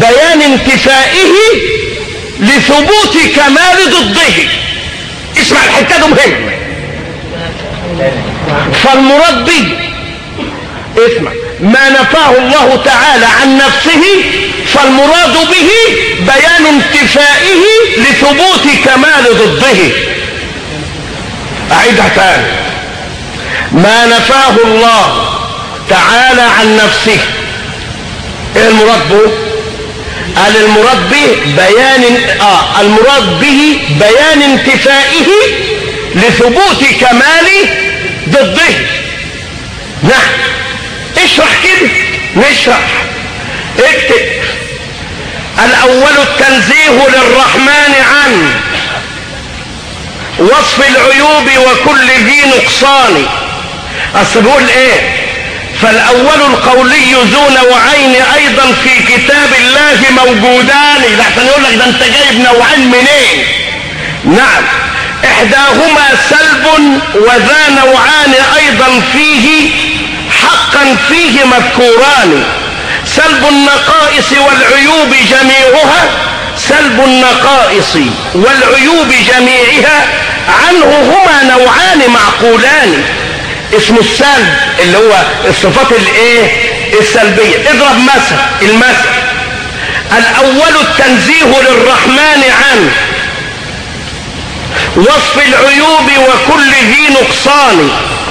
بيان انتفائه لثبوت كمال ضده اسمع الحته دي مهمه فالمراد به اسمع ما نفاه الله تعالى عن نفسه فالمراد به بيان انتفائه لثبوت كمال ضده اعيدها تاني ما نفاه الله تعالى عن نفسه ايه المراد به قال المراد به بيان اه المراد به بيان انتفائه لثبوت كمال ضده نعم اشرح كده نشرح اكتب الاول التنزيه للرحمن عن وصف العيوب وكل ذي نقصان اصل بيقول ايه فالاول القولي ذو نوعين ايضا في كتاب الله موجودان لحسن يقول لك ده انت جايب نوعين منين نعم احداهما سلب وذا نوعان ايضا فيه حقا فيه مذكوران سلب النقائص والعيوب جميعها سلب النقائص والعيوب جميعها عنه هما نوعان معقولان اسمه السلب اللي هو الصفات الايه السلبيه اضرب مثل المثل الاول التنزيه للرحمن عن وصف العيوب وكل ذي نقصان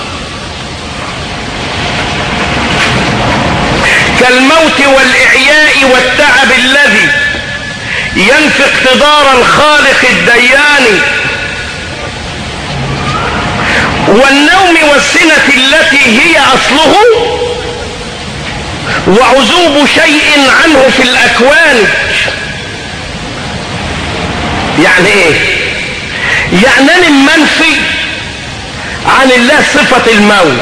كالموت والإعياء والتعب الذي ينفي اقتدار الخالق الديان والنوم والسنة التي هي أصله وعزوب شيء عنه في الأكوان يعني ايه يعني المنفي عن الله صفة الموت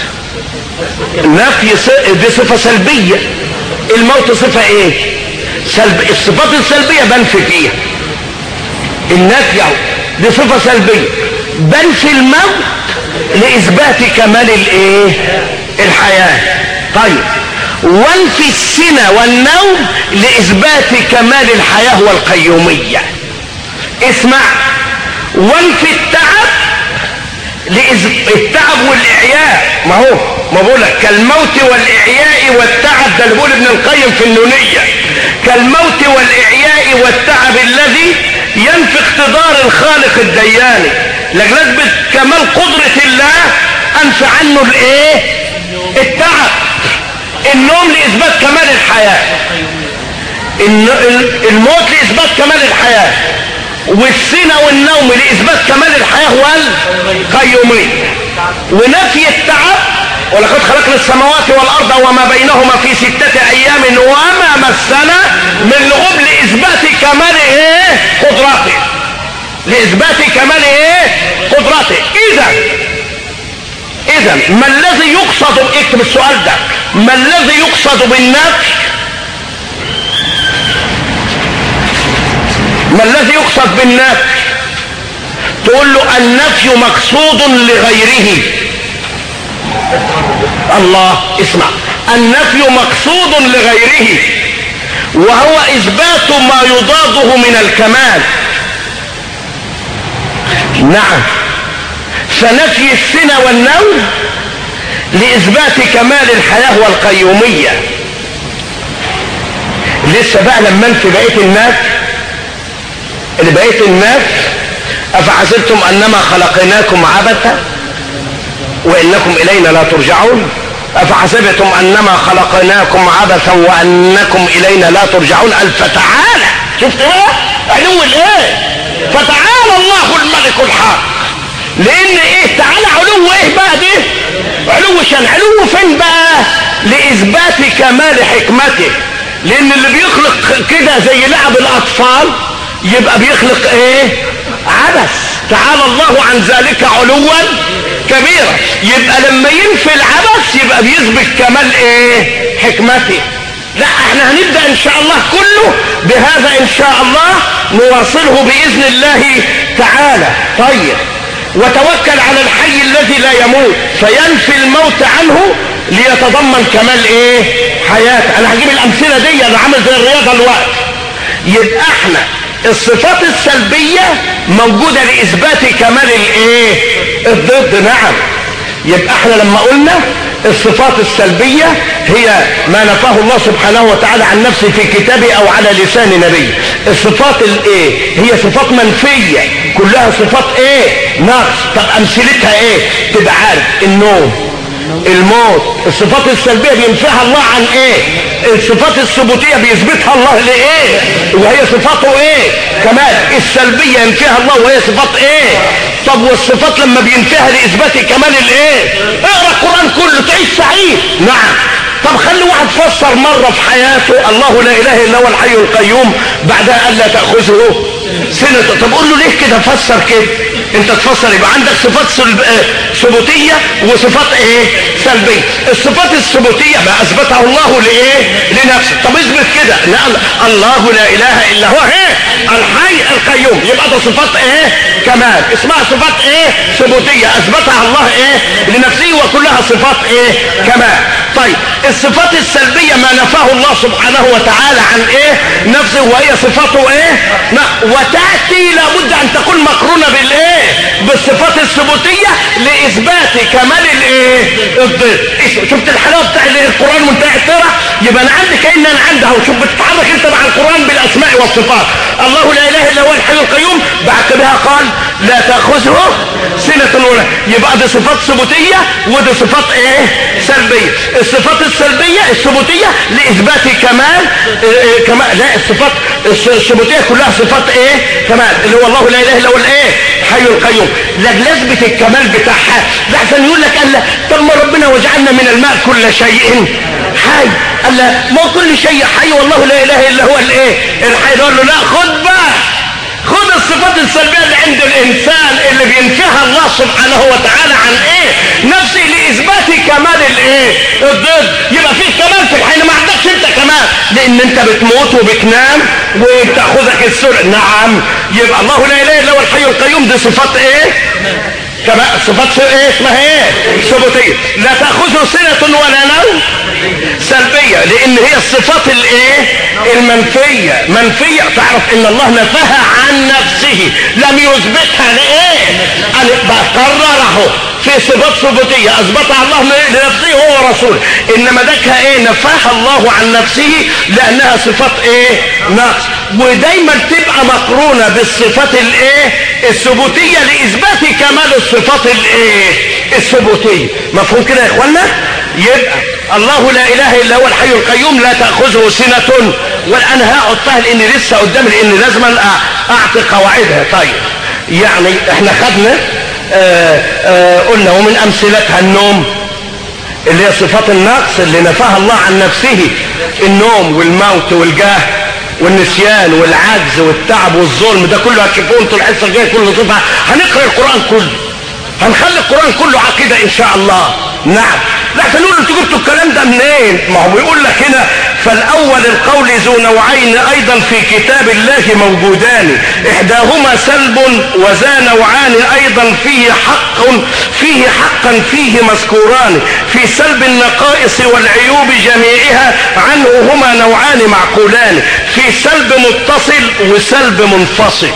نفي دي صفة سلبية الموت صفة ايه سلب الصفات السلبية بنفي فيها النفي دي صفة سلبية بنفي الموت لإثبات كمال الايه الحياة طيب وانفي السنة والنوم لإثبات كمال الحياة والقيومية اسمع وانفي التعب التعب والإعياء ما هو ما بقولك كالموت والإعياء والتعب ده اللي بيقول ابن القيم في النونية كالموت والإعياء والتعب الذي ينفي اقتدار الخالق الدياني لجلسبة كمال قدرة الله أنفي عنه الايه التعب النوم لإثبات كمال الحياة الموت لإثبات كمال الحياة والسنة والنوم لإثبات كمال الحياة والقيومية ونفي التعب ولقد خلقنا السماوات والأرض وما بينهما في ستة أيام وما مسنا من لغوب لإثبات كمال إيه قدرته لإثبات كمال إيه قدرته إذا إذا ما الذي يقصد اكتب السؤال ده ما الذي يقصد بالنفي ما الذي يقصد بالنفي تقول له النفي مقصود لغيره الله اسمع النفي مقصود لغيره وهو اثبات ما يضاده من الكمال نعم فنفي السنة والنوم لإثبات كمال الحياة والقيومية لسه بقى لما انت بقيت الناس اللي بقيت الناس أفحسبتم أنما خلقناكم عبثا وإنكم إلينا لا ترجعون أفحسبتم أنما خلقناكم عبثا وأنكم إلينا لا ترجعون قال فتعالى شفت بقى علو الإيه فتعالى الله الملك الحق لأن إيه تعالى علو إيه بقى دي علو شان علو فين بقى لإثبات كمال حكمته لأن اللي بيخلق كده زي لعب الأطفال يبقى بيخلق إيه عبث تعالى الله عن ذلك علوا كبيرا يبقى لما ينفي العبث يبقى بيثبت كمال ايه حكمته لا احنا هنبدأ ان شاء الله كله بهذا ان شاء الله نواصله باذن الله تعالى طيب وتوكل على الحي الذي لا يموت فينفي الموت عنه ليتضمن كمال ايه حياة انا هجيب الامثلة دي انا عامل زي الرياضة الوقت يبقى احنا الصفات السلبية موجودة لاثبات كمال الايه الضد نعم يبقى احنا لما قلنا الصفات السلبية هي ما نفاه الله سبحانه وتعالى عن نفسه في كتابه او على لسان نبيه الصفات الايه هي صفات منفية كلها صفات ايه نقص طب امثلتها ايه تبقى عارف النوم الموت الصفات السلبية بينفيها الله عن ايه الصفات الثبوتية بيثبتها الله لايه وهي صفاته ايه كمال السلبية ينفيها الله وهي صفات ايه طب والصفات لما بينفيها لاثبات كمال الايه اقرا القرآن كله تعيش سعيد نعم طب خلي واحد فسر مرة في حياته الله لا اله الا هو الحي القيوم بعدها قال لا تأخذه سنة طب قول له ليه كده فسر كده انت تفسر يبقى عندك صفات سلب... اه ثبوتية وصفات ايه سلبية الصفات الثبوتية ما اثبتها الله لايه لنفسه طب اثبت كده لا الله لا اله الا هو ايه الحي القيوم يبقى ده صفات ايه كمال اسمها صفات ايه ثبوتية اثبتها الله ايه لنفسه وكلها صفات ايه كمال طيب الصفات السلبية ما نفاه الله سبحانه وتعالى عن ايه نفسه وهي صفاته ايه وتأتي لابد ان تكون مقرونة بالايه بالصفات الثبوتية لاثبات كمال الايه الضد شفت الحلاوة بتاع القرآن منتهى ترى يبقى انا عندي كأن انا عندها وشوف بتتحرك انت مع القرآن بالاسماء والصفات الله لا اله الا هو الحي القيوم بعقبها قال لا تأخذه سنة ولا يبقى دي صفات ثبوتية ودي صفات ايه سلبية الصفات السلبية الثبوتية لإثبات كمال إيه كمال لا الصفات الثبوتية كلها صفات ايه كمال اللي هو الله لا اله الا هو الايه حي القيوم لازمة الكمال بتاعها لحسن يقول لك قال طب ما ربنا وجعلنا من الماء كل شيء حي قال لا ما كل شيء حي والله لا اله الا هو الايه الحي يقول له لا خد بقى خد الصفات السلبية اللي عند الإنسان اللي بينفيها الله سبحانه وتعالى عن إيه نفسه لإثبات كمال الإيه الضد يبقى فيه كمال في الحين ما عندكش أنت كمال لأن أنت بتموت وبتنام وبتاخذك السرعة نعم يبقى الله لا إله إلا هو الحي القيوم دي صفات إيه كما صفات ايه اسمها ايه ثبوتيه لا تاخذه سنه ولا نوم سلبيه لان هي الصفات الايه المنفيه منفيه تعرف ان الله نفاها عن نفسه لم يثبتها لايه ان قرره في صفات ثبوتيه اثبتها الله لنفسه هو ورسوله انما دكها ايه نفاها الله عن نفسه لانها صفات ايه نقص ودايما تبقى مقرونه بالصفات الايه الثبوتيه لاثبات كمال الصفات الايه الثبوتيه مفهوم كده يا اخوانا يبقى الله لا اله الا هو الحي القيوم لا تاخذه سنه وانا هقعد فيها لان لسه قدامي لان لازم اعطي قواعدها طيب يعني احنا خدنا آآ آآ قلنا ومن امثلتها النوم اللي هي صفات النقص اللي نفاها الله عن نفسه النوم والموت والجاه والنسيان والعجز والتعب والظلم ده كله هتشوفوه انتوا الحصه الجايه كله صفه هنقرا القران كله هنخلي القران كله عقيده ان شاء الله نعم لا تقولوا انتوا جبتوا الكلام ده منين ما هو بيقول لك هنا فالاول القول ذو نوعين ايضا في كتاب الله موجودان احداهما سلب وذا نوعان ايضا فيه حق فيه حقا فيه مذكوران في سلب النقائص والعيوب جميعها عنه هما نوعان معقولان في سلب متصل وسلب منفصل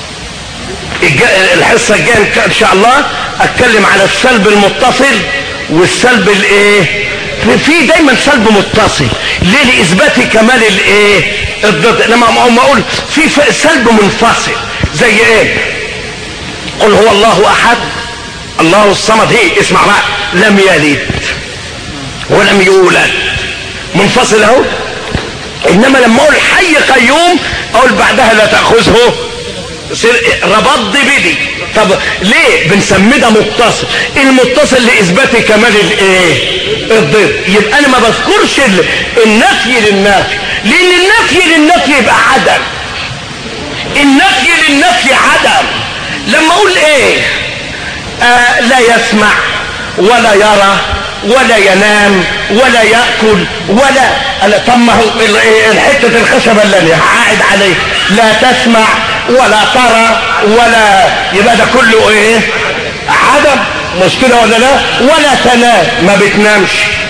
الحصه الجايه ان شاء الله اتكلم على السلب المتصل والسلب الايه في دايما سلب متصل ليه لاثبات كمال الايه الضد لما ما اقول في سلب منفصل زي ايه قل هو الله احد الله الصمد هي اسمع بقى لم يلد ولم يولد منفصل اهو انما لما اقول حي قيوم اقول بعدها لا تاخذه ربط بدي طب ليه بنسميه ده متصل المتصل لاثبات كمال الايه الضد يبقى انا ما بذكرش النفي للنفي لان النفي للنفي يبقى عدم النفي للنفي عدم لما اقول ايه آه لا يسمع ولا يرى ولا ينام ولا يأكل ولا أنا طب ما هو الحتة الخشبة اللي أنا قاعد عليه لا تسمع ولا ترى ولا يبقى ده كله ايه عدم مش كده ولا لا ولا تنام ما بتنامش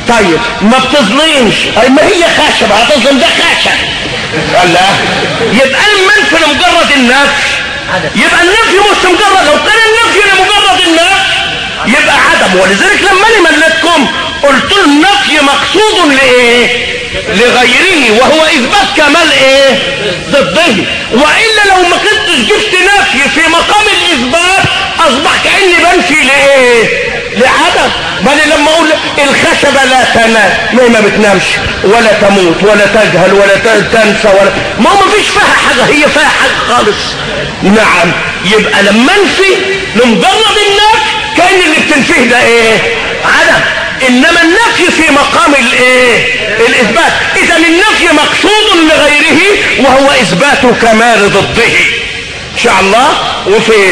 طيب ما بتظلمش أي ما هي خشبة هتظلم ده خشب قال لا يبقى المنفي لمجرد النفي يبقى النفي مش مجرد لو كان النفي لمجرد النفي يبقى عدم ولذلك لما انا مليتكم قلت له النفي مقصود لايه لغيره وهو اثبات كمال ايه ضده والا لو ما كنتش جبت نفي في مقام الاثبات اصبح كاني بنفي لايه لعدم بل لما اقول الخشبه لا تنام ما ما بتنامش ولا تموت ولا تجهل ولا تنسى ولا ما ما فيش فيها حاجه هي فيها حاجه خالص نعم يبقى لما انفي لمجرد النفي كان اللي بتنفيه ده ايه عدم انما النفي في مقام الايه الاثبات اذا النفي مقصود لغيره وهو اثبات كمال ضده ان شاء الله وفي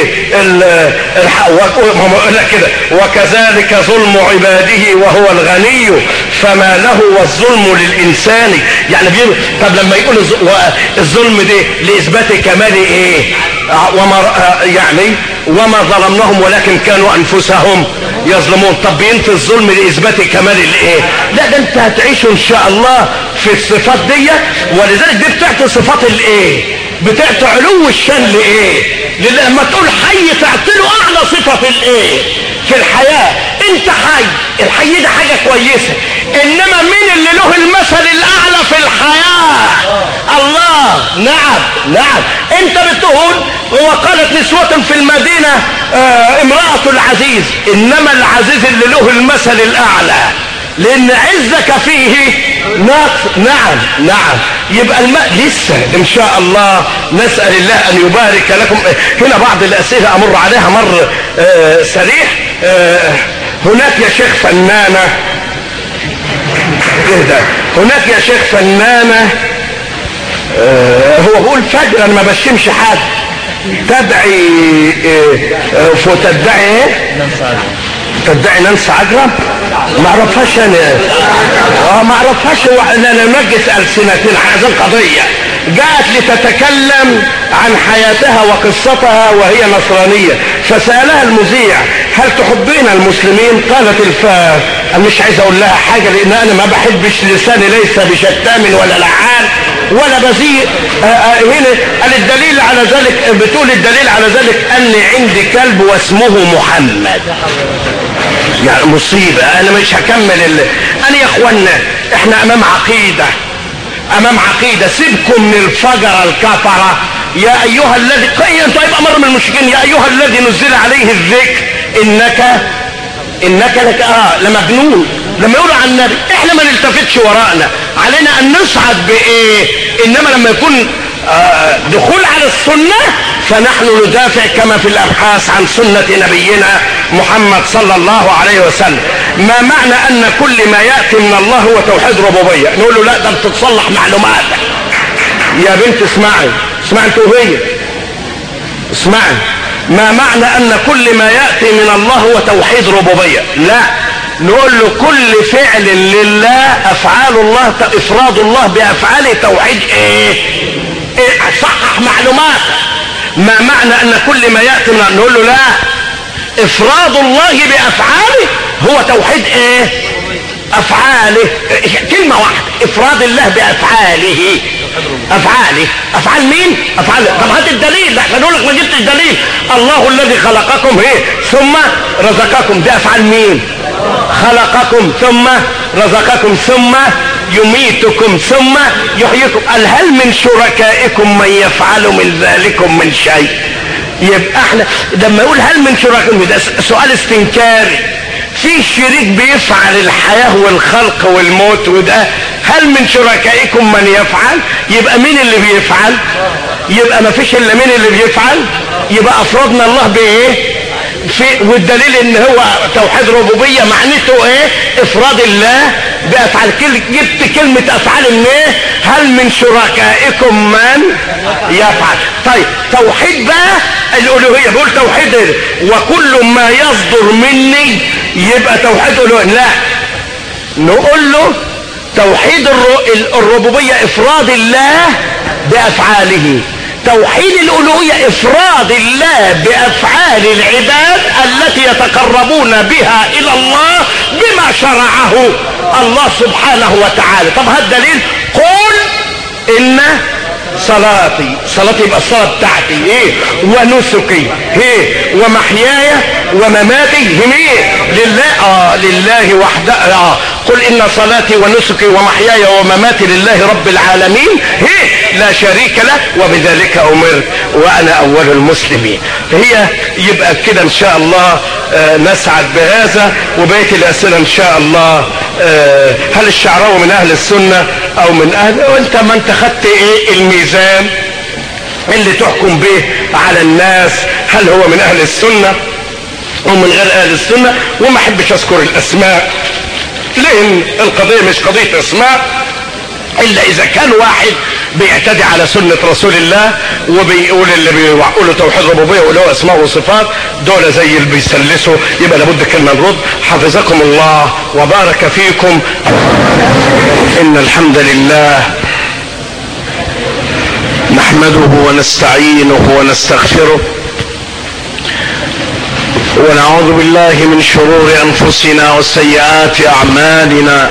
ال كده وكذلك ظلم عباده وهو الغني فما له والظلم للانسان يعني بيقول طب لما يقول الظلم ده لاثبات كمال ايه وما يعني وما ظلمناهم ولكن كانوا انفسهم يظلمون طب بينفي الظلم لاثبات كمال الايه لا ده انت هتعيش ان شاء الله في الصفات دي ولذلك دي بتعطي صفات الايه بتعطي علو الشان لايه لما تقول حي تعطي له اعلى صفه في الايه في الحياه انت حي الحي ده حاجه كويسه انما مين اللي له المثل الاعلى في الحياه الله نعم نعم انت بتقول وقالت نسوة في المدينة آه امرأة العزيز انما العزيز اللي له المثل الاعلى لان عزك فيه ناقص نعم نعم يبقى الماء لسه ان شاء الله نسأل الله ان يبارك لكم هنا بعض الاسئلة امر عليها مر آه سريع آه هناك يا شيخ فنانة اهدى هناك يا شيخ فنانة آه هو بيقول فجر انا ما بشمش حد تدعي آه فتدعي ايه تدعي ننسى عجرم ما اعرفهاش انا اه ما اعرفهاش انا نمجس السنتين عايزين قضيه جاءت لتتكلم عن حياتها وقصتها وهي نصرانية فسألها المذيع هل تحبين المسلمين قالت الفا أنا مش عايز اقول لها حاجة لان انا ما بحبش لساني ليس بشتام ولا لعان ولا بذيء هنا قال الدليل على ذلك بتقول الدليل على ذلك اني عندي كلب واسمه محمد يعني مصيبة انا مش هكمل ال... انا يا اخوانا احنا امام عقيدة امام عقيدة سيبكم من الفجر الكفرة يا ايها الذي انت طيب امر من المشركين يا ايها الذي نزل عليه الذكر انك انك لك اه لمجنون لما يقولوا عن النبي احنا ما نلتفتش وراءنا علينا ان نسعد بايه انما لما يكون آه دخول على السنة فنحن ندافع كما في الابحاث عن سنة نبينا محمد صلى الله عليه وسلم ما معنى ان كل ما يأتي من الله هو توحيد ربوبية نقول له لا ده بتتصلح معلوماتك يا بنت اسمعي اسمعي انت وهي اسمعي ما معنى ان كل ما يأتي من الله هو توحيد ربوبية لا نقول له كل فعل لله افعال الله افراد الله بافعاله توحيد ايه, إيه صحح معلوماتك ما معنى ان كل ما يأتي من نقول له لا افراد الله بافعاله هو توحيد ايه افعاله كلمة واحدة افراد الله بافعاله افعاله افعال مين افعال طب هات الدليل احنا نقول لك ما جبتش دليل الله الذي خلقكم ايه ثم رزقكم ده افعال مين خلقكم ثم رزقكم ثم يميتكم ثم يحييكم قال هل من شركائكم من يفعل من ذلكم من شيء يبقى احنا لما يقول هل من شركائكم ده سؤال استنكاري في شريك بيفعل الحياة والخلق والموت وده هل من شركائكم من يفعل يبقى مين اللي بيفعل يبقى ما فيش الا مين اللي بيفعل يبقى افرادنا الله بايه في والدليل ان هو توحيد ربوبيه معناته ايه افراد الله بافعال كل جبت كلمه افعال من ايه هل من شركائكم من يفعل طيب توحيد بقى الالوهيه بقول توحيد وكل ما يصدر مني يبقى توحيد الوهيه لا نقول له توحيد الربوبيه افراد الله بافعاله توحيد الألوهية إفراد الله بأفعال العباد التي يتقربون بها إلى الله بما ما شرعه الله سبحانه وتعالى طب هذا الدليل قل ان صلاتي صلاتي يبقى الصلاة بتاعتي ايه ونسكي ايه ومحياي ومماتي هم ايه لله اه لله وحده اه قل ان صلاتي ونسكي ومحياي ومماتي لله رب العالمين ايه لا شريك له وبذلك امرت وانا اول المسلمين هي يبقى كده ان شاء الله آه نسعد بهذا وبقيه الاسئله ان شاء الله آه هل الشعراوي من اهل السنه او من اهل وانت ما انت خدت ايه الميزان اللي تحكم به على الناس هل هو من اهل السنه او من غير اهل السنه وما احبش اذكر الاسماء لان القضيه مش قضيه اسماء الا اذا كان واحد بيعتدي على سنة رسول الله وبيقول اللي بيقولوا توحيد ربوبية وله اسماء وصفات دول زي اللي بيسلسوا يبقى لابد كلمة نرد حفظكم الله وبارك فيكم ان الحمد لله نحمده ونستعينه ونستغفره ونعوذ بالله من شرور انفسنا وسيئات اعمالنا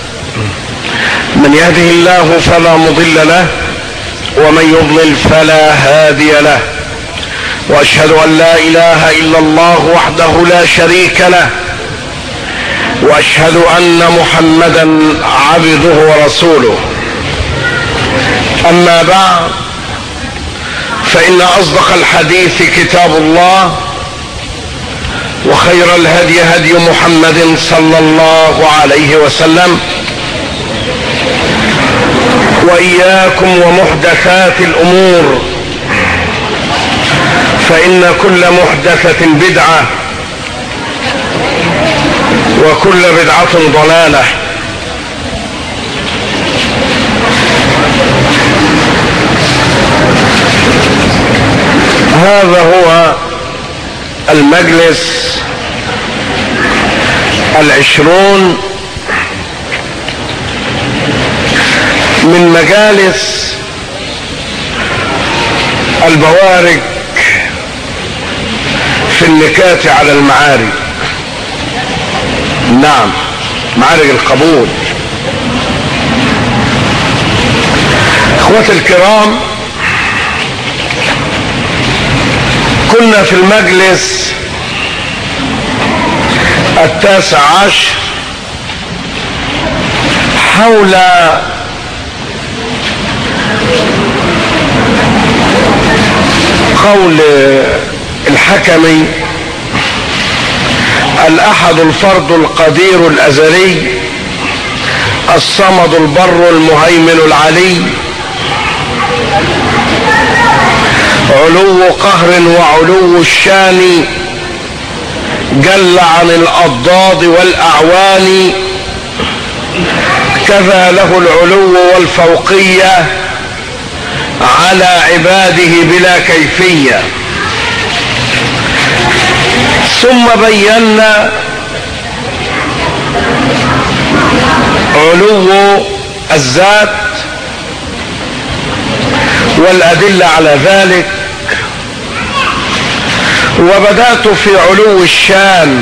من يهده الله فلا مضل له ومن يضلل فلا هادي له واشهد ان لا اله الا الله وحده لا شريك له واشهد ان محمدا عبده ورسوله اما بعد فان اصدق الحديث كتاب الله وخير الهدي هدي محمد صلى الله عليه وسلم واياكم ومحدثات الامور فان كل محدثه بدعه وكل بدعه ضلاله هذا هو المجلس العشرون من مجالس البوارج في النكات على المعارج نعم معارج القبول اخواتي الكرام كنا في المجلس التاسع عشر حول قول الحكمي الاحد الفرد القدير الازلي الصمد البر المهيمن العلي علو قهر وعلو الشان جل عن الاضداد والاعوان كذا له العلو والفوقيه على عباده بلا كيفيه ثم بينا علو الذات والادله على ذلك وبدات في علو الشان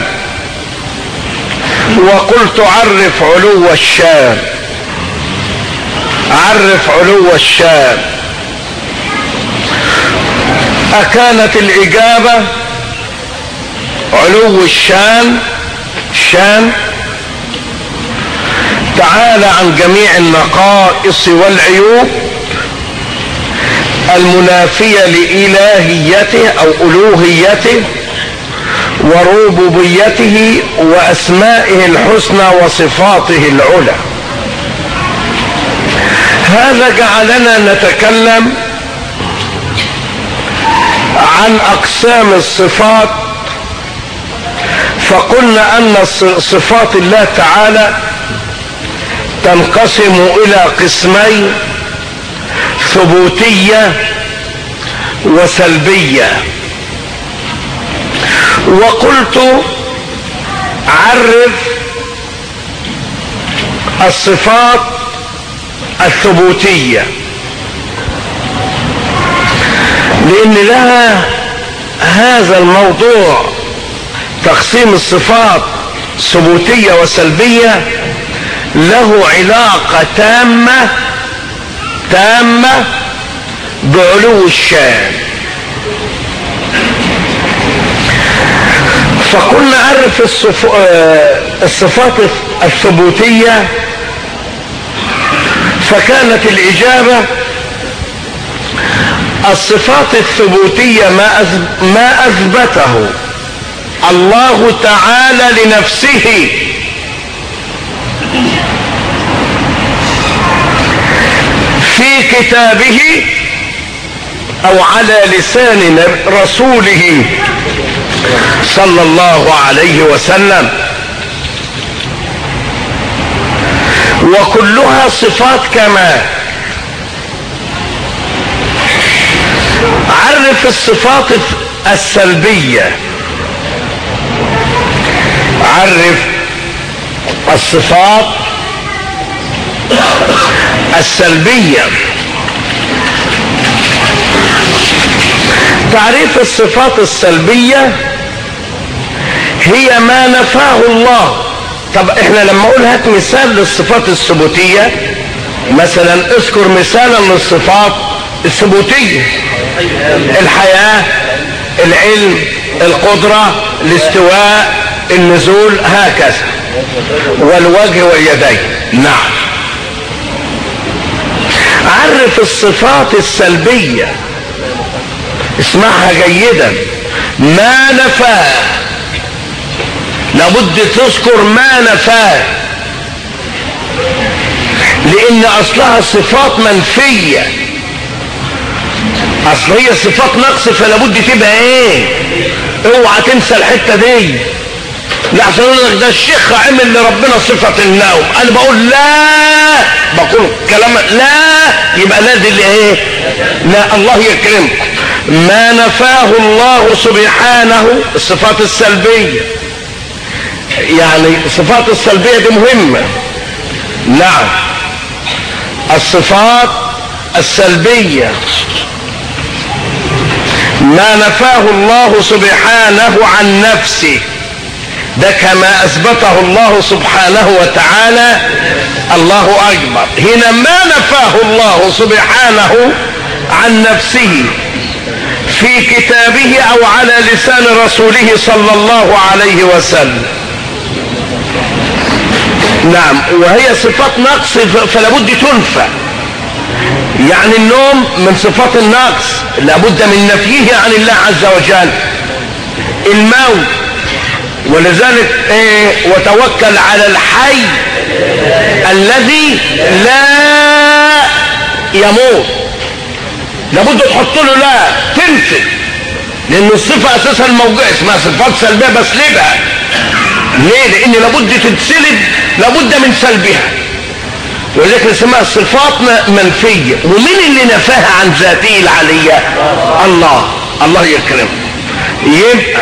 وقلت عرف علو الشان عرف علو الشان أكانت الإجابة علو الشان شان تعالى عن جميع النقائص والعيوب المنافية لإلهيته أو ألوهيته وربوبيته وأسمائه الحسنى وصفاته العلى هذا جعلنا نتكلم عن اقسام الصفات فقلنا ان صفات الله تعالى تنقسم الى قسمين ثبوتيه وسلبيه وقلت عرف الصفات الثبوتيه لان لها هذا الموضوع تقسيم الصفات ثبوتية وسلبية له علاقة تامة تامة بعلو الشان فقلنا عرف الصف... الصفات الثبوتية فكانت الإجابة الصفات الثبوتية ما ما أثبته الله تعالى لنفسه في كتابه او على لسان رسوله صلى الله عليه وسلم وكلها صفات كمال عرف الصفات السلبيه عرف الصفات السلبيه تعريف الصفات السلبيه هي ما نفاه الله طب احنا لما اقول هات مثال للصفات الثبوتيه مثلا اذكر مثالا للصفات الثبوتيه الحياه العلم القدره الاستواء النزول هكذا والوجه واليدين نعم عرف الصفات السلبيه اسمعها جيدا ما نفاه لابد تذكر ما نفاه لان اصلها صفات منفية اصل هي صفات نقص فلابد تبقى ايه اوعى تنسى الحتة دي لا عشان يقول لك ده الشيخ عمل لربنا صفة النوم انا بقول لا بقول كلام لا يبقى لا دي ايه لا الله يكرمكم ما نفاه الله سبحانه الصفات السلبيه يعني الصفات السلبية دي مهمة نعم الصفات السلبية ما نفاه الله سبحانه عن نفسه ده كما اثبته الله سبحانه وتعالى الله اكبر هنا ما نفاه الله سبحانه عن نفسه في كتابه او على لسان رسوله صلى الله عليه وسلم نعم وهي صفات نقص فلابد تنفى يعني النوم من صفات النقص لابد من نفيه عن الله عز وجل الموت ولذلك ايه وتوكل على الحي الذي لا يموت لابد تحط له لا تنفي لان الصفه اساسا موجوده اسمها صفات سلبيه بسلبها ليه لان لابد تتسلب لابد من سلبها ولذلك اسمها صفات منفيه ومين اللي نفاها عن ذاته العليه الله الله يكرمه يبقى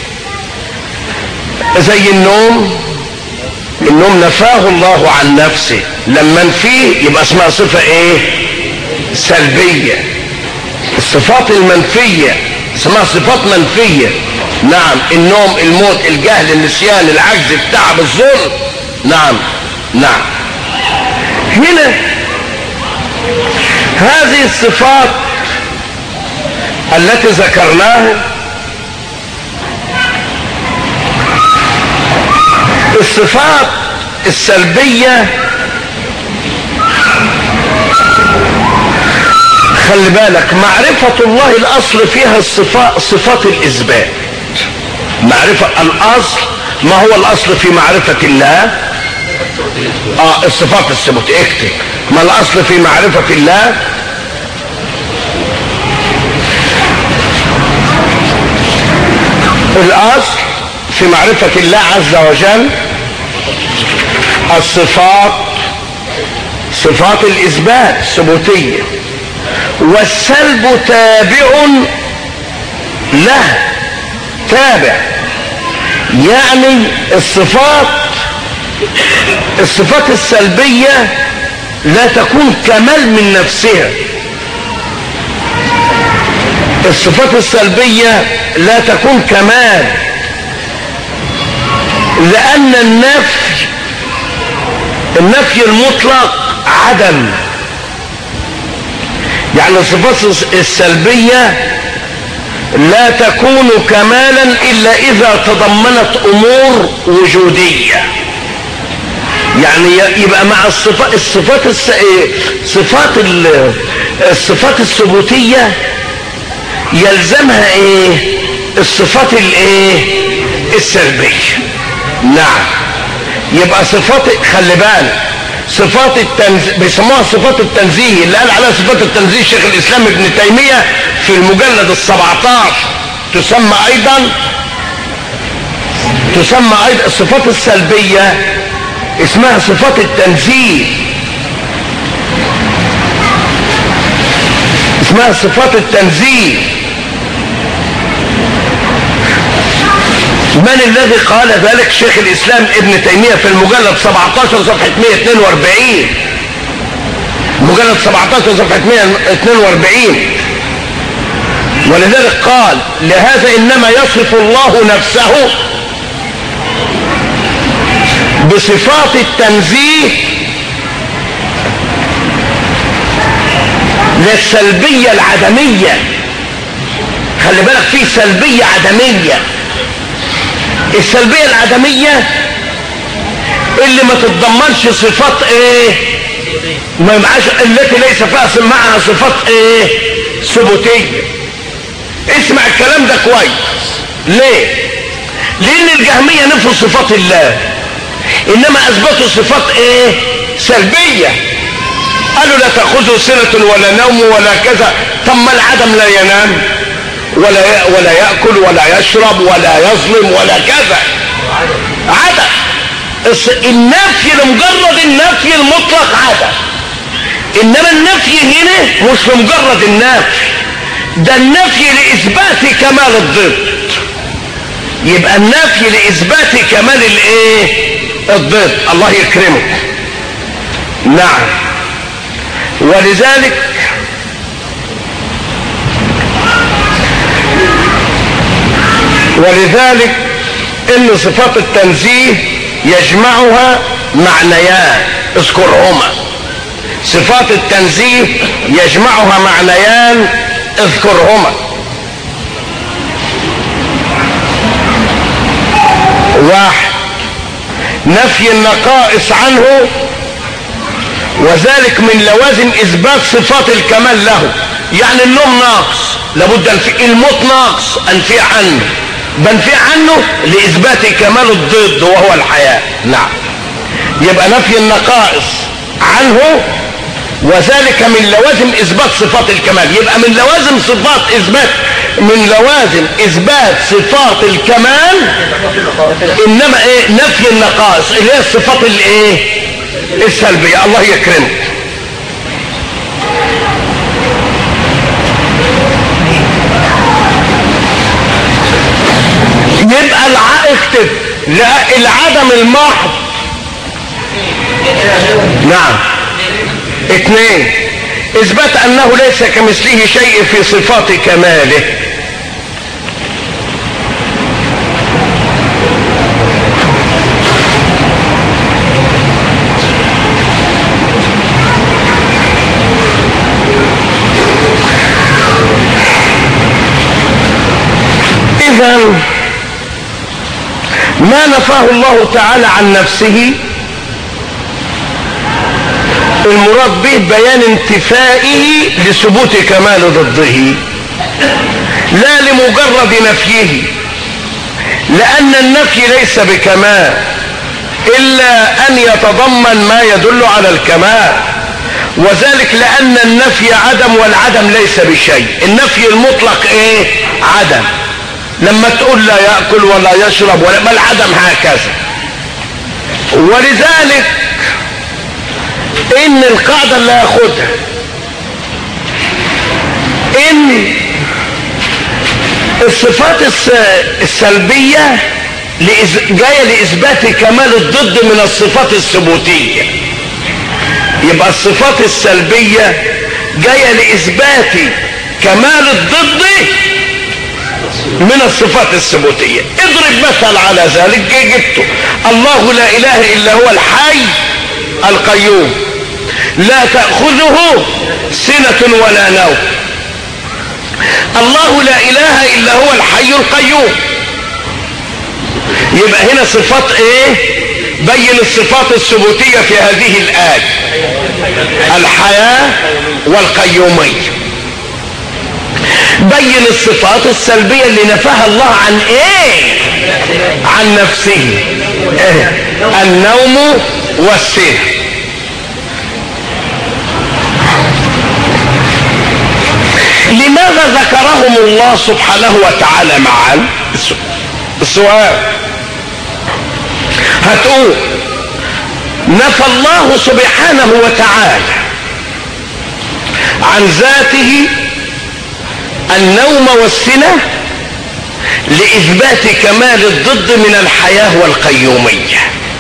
زي النوم النوم نفاه الله عن نفسه لما نفيه يبقى اسمها صفه ايه سلبيه الصفات المنفيه اسمها صفات منفيه نعم النوم الموت الجهل النسيان العجز التعب الظلم نعم نعم هنا هذه الصفات التي ذكرناها الصفات السلبية خلي بالك معرفة الله الأصل فيها الصفات صفات الإثبات معرفة الأصل ما هو الأصل في معرفة الله اه الصفات الثبوت اكتب ما الأصل في معرفة الله الأصل في معرفة الله عز وجل الصفات صفات الإثبات ثبوتية والسلب تابع له تابع يعني الصفات الصفات السلبية لا تكون كمال من نفسها الصفات السلبية لا تكون كمال لان النفي النفي المطلق عدم يعني الصفات السلبية لا تكون كمالا الا اذا تضمنت امور وجودية يعني يبقى مع الصفات الصفات الس... صفات الصفات الثبوتية يلزمها ايه الصفات الايه السلبية نعم يبقى صفات خلي بالك صفات التنزيه بيسموها صفات التنزيه اللي قال عليها صفات التنزيه شيخ الاسلام ابن تيمية في المجلد السبعتاشر تسمى ايضا تسمى ايضا الصفات السلبية اسمها صفات التنزيه اسمها صفات التنزيه من الذي قال ذلك شيخ الاسلام ابن تيمية في المجلد 17 صفحة 142 مجلد 17 صفحة 142 ولذلك قال لهذا انما يصف الله نفسه بصفات التنزيه للسلبية العدمية خلي بالك في سلبية عدمية السلبية العدمية اللي ما تتضمنش صفات ايه ما يبقاش التي ليس فيها معها صفات ايه ثبوتية اسمع الكلام ده كويس ليه لان الجهمية نفوا صفات الله انما اثبتوا صفات ايه سلبية قالوا لا تأخذه سنة ولا نوم ولا كذا طب ما العدم لا ينام ولا ولا ياكل ولا يشرب ولا يظلم ولا كذا عدم النفي لمجرد النفي المطلق عدم انما النفي هنا مش لمجرد النفي ده النفي لاثبات كمال الضد يبقى النفي لاثبات كمال الايه الضد الله يكرمك نعم ولذلك ولذلك ان صفات التنزيه يجمعها معنيان اذكرهما صفات التنزيه يجمعها معنيان اذكرهما واحد نفي النقائص عنه وذلك من لوازم اثبات صفات الكمال له يعني النوم ناقص لابد انفي الموت ناقص انفي عنه بنفي عنه لاثبات كمال الضد وهو الحياة نعم يبقى نفي النقائص عنه وذلك من لوازم اثبات صفات الكمال يبقى من لوازم صفات اثبات من لوازم اثبات صفات الكمال انما ايه نفي النقائص اللي هي الصفات الايه السلبية الله يكرمك يبقى اكتب لا العدم المحض نعم اثنين اثبات انه ليس كمثله شيء في صفات كماله اذا ما نفاه الله تعالى عن نفسه المراد به بيان انتفائه لثبوت كمال ضده لا لمجرد نفيه لأن النفي ليس بكمال إلا أن يتضمن ما يدل على الكمال وذلك لأن النفي عدم والعدم ليس بشيء النفي المطلق إيه عدم لما تقول لا يأكل ولا يشرب ولا ما العدم هكذا ولذلك ان القاعدة اللي هاخدها ان الصفات السلبية جاية لإثبات كمال الضد من الصفات الثبوتية يبقى الصفات السلبية جاية لإثبات كمال الضد من الصفات الثبوتية اضرب مثل مثل على ذلك جبته الله لا اله الا هو الحي القيوم لا تأخذه سنة ولا نوم الله لا اله الا هو الحي القيوم يبقى هنا صفات ايه بين الصفات الثبوتية في هذه الآية الحياة والقيومية بين الصفات السلبية اللي نفاها الله عن ايه عن نفسه إيه؟ النوم والسهر لماذا ذكرهم الله سبحانه وتعالى معا السؤال هتقول نفى الله سبحانه وتعالى عن ذاته النوم والسنة لإثبات كمال الضد من الحياة والقيومية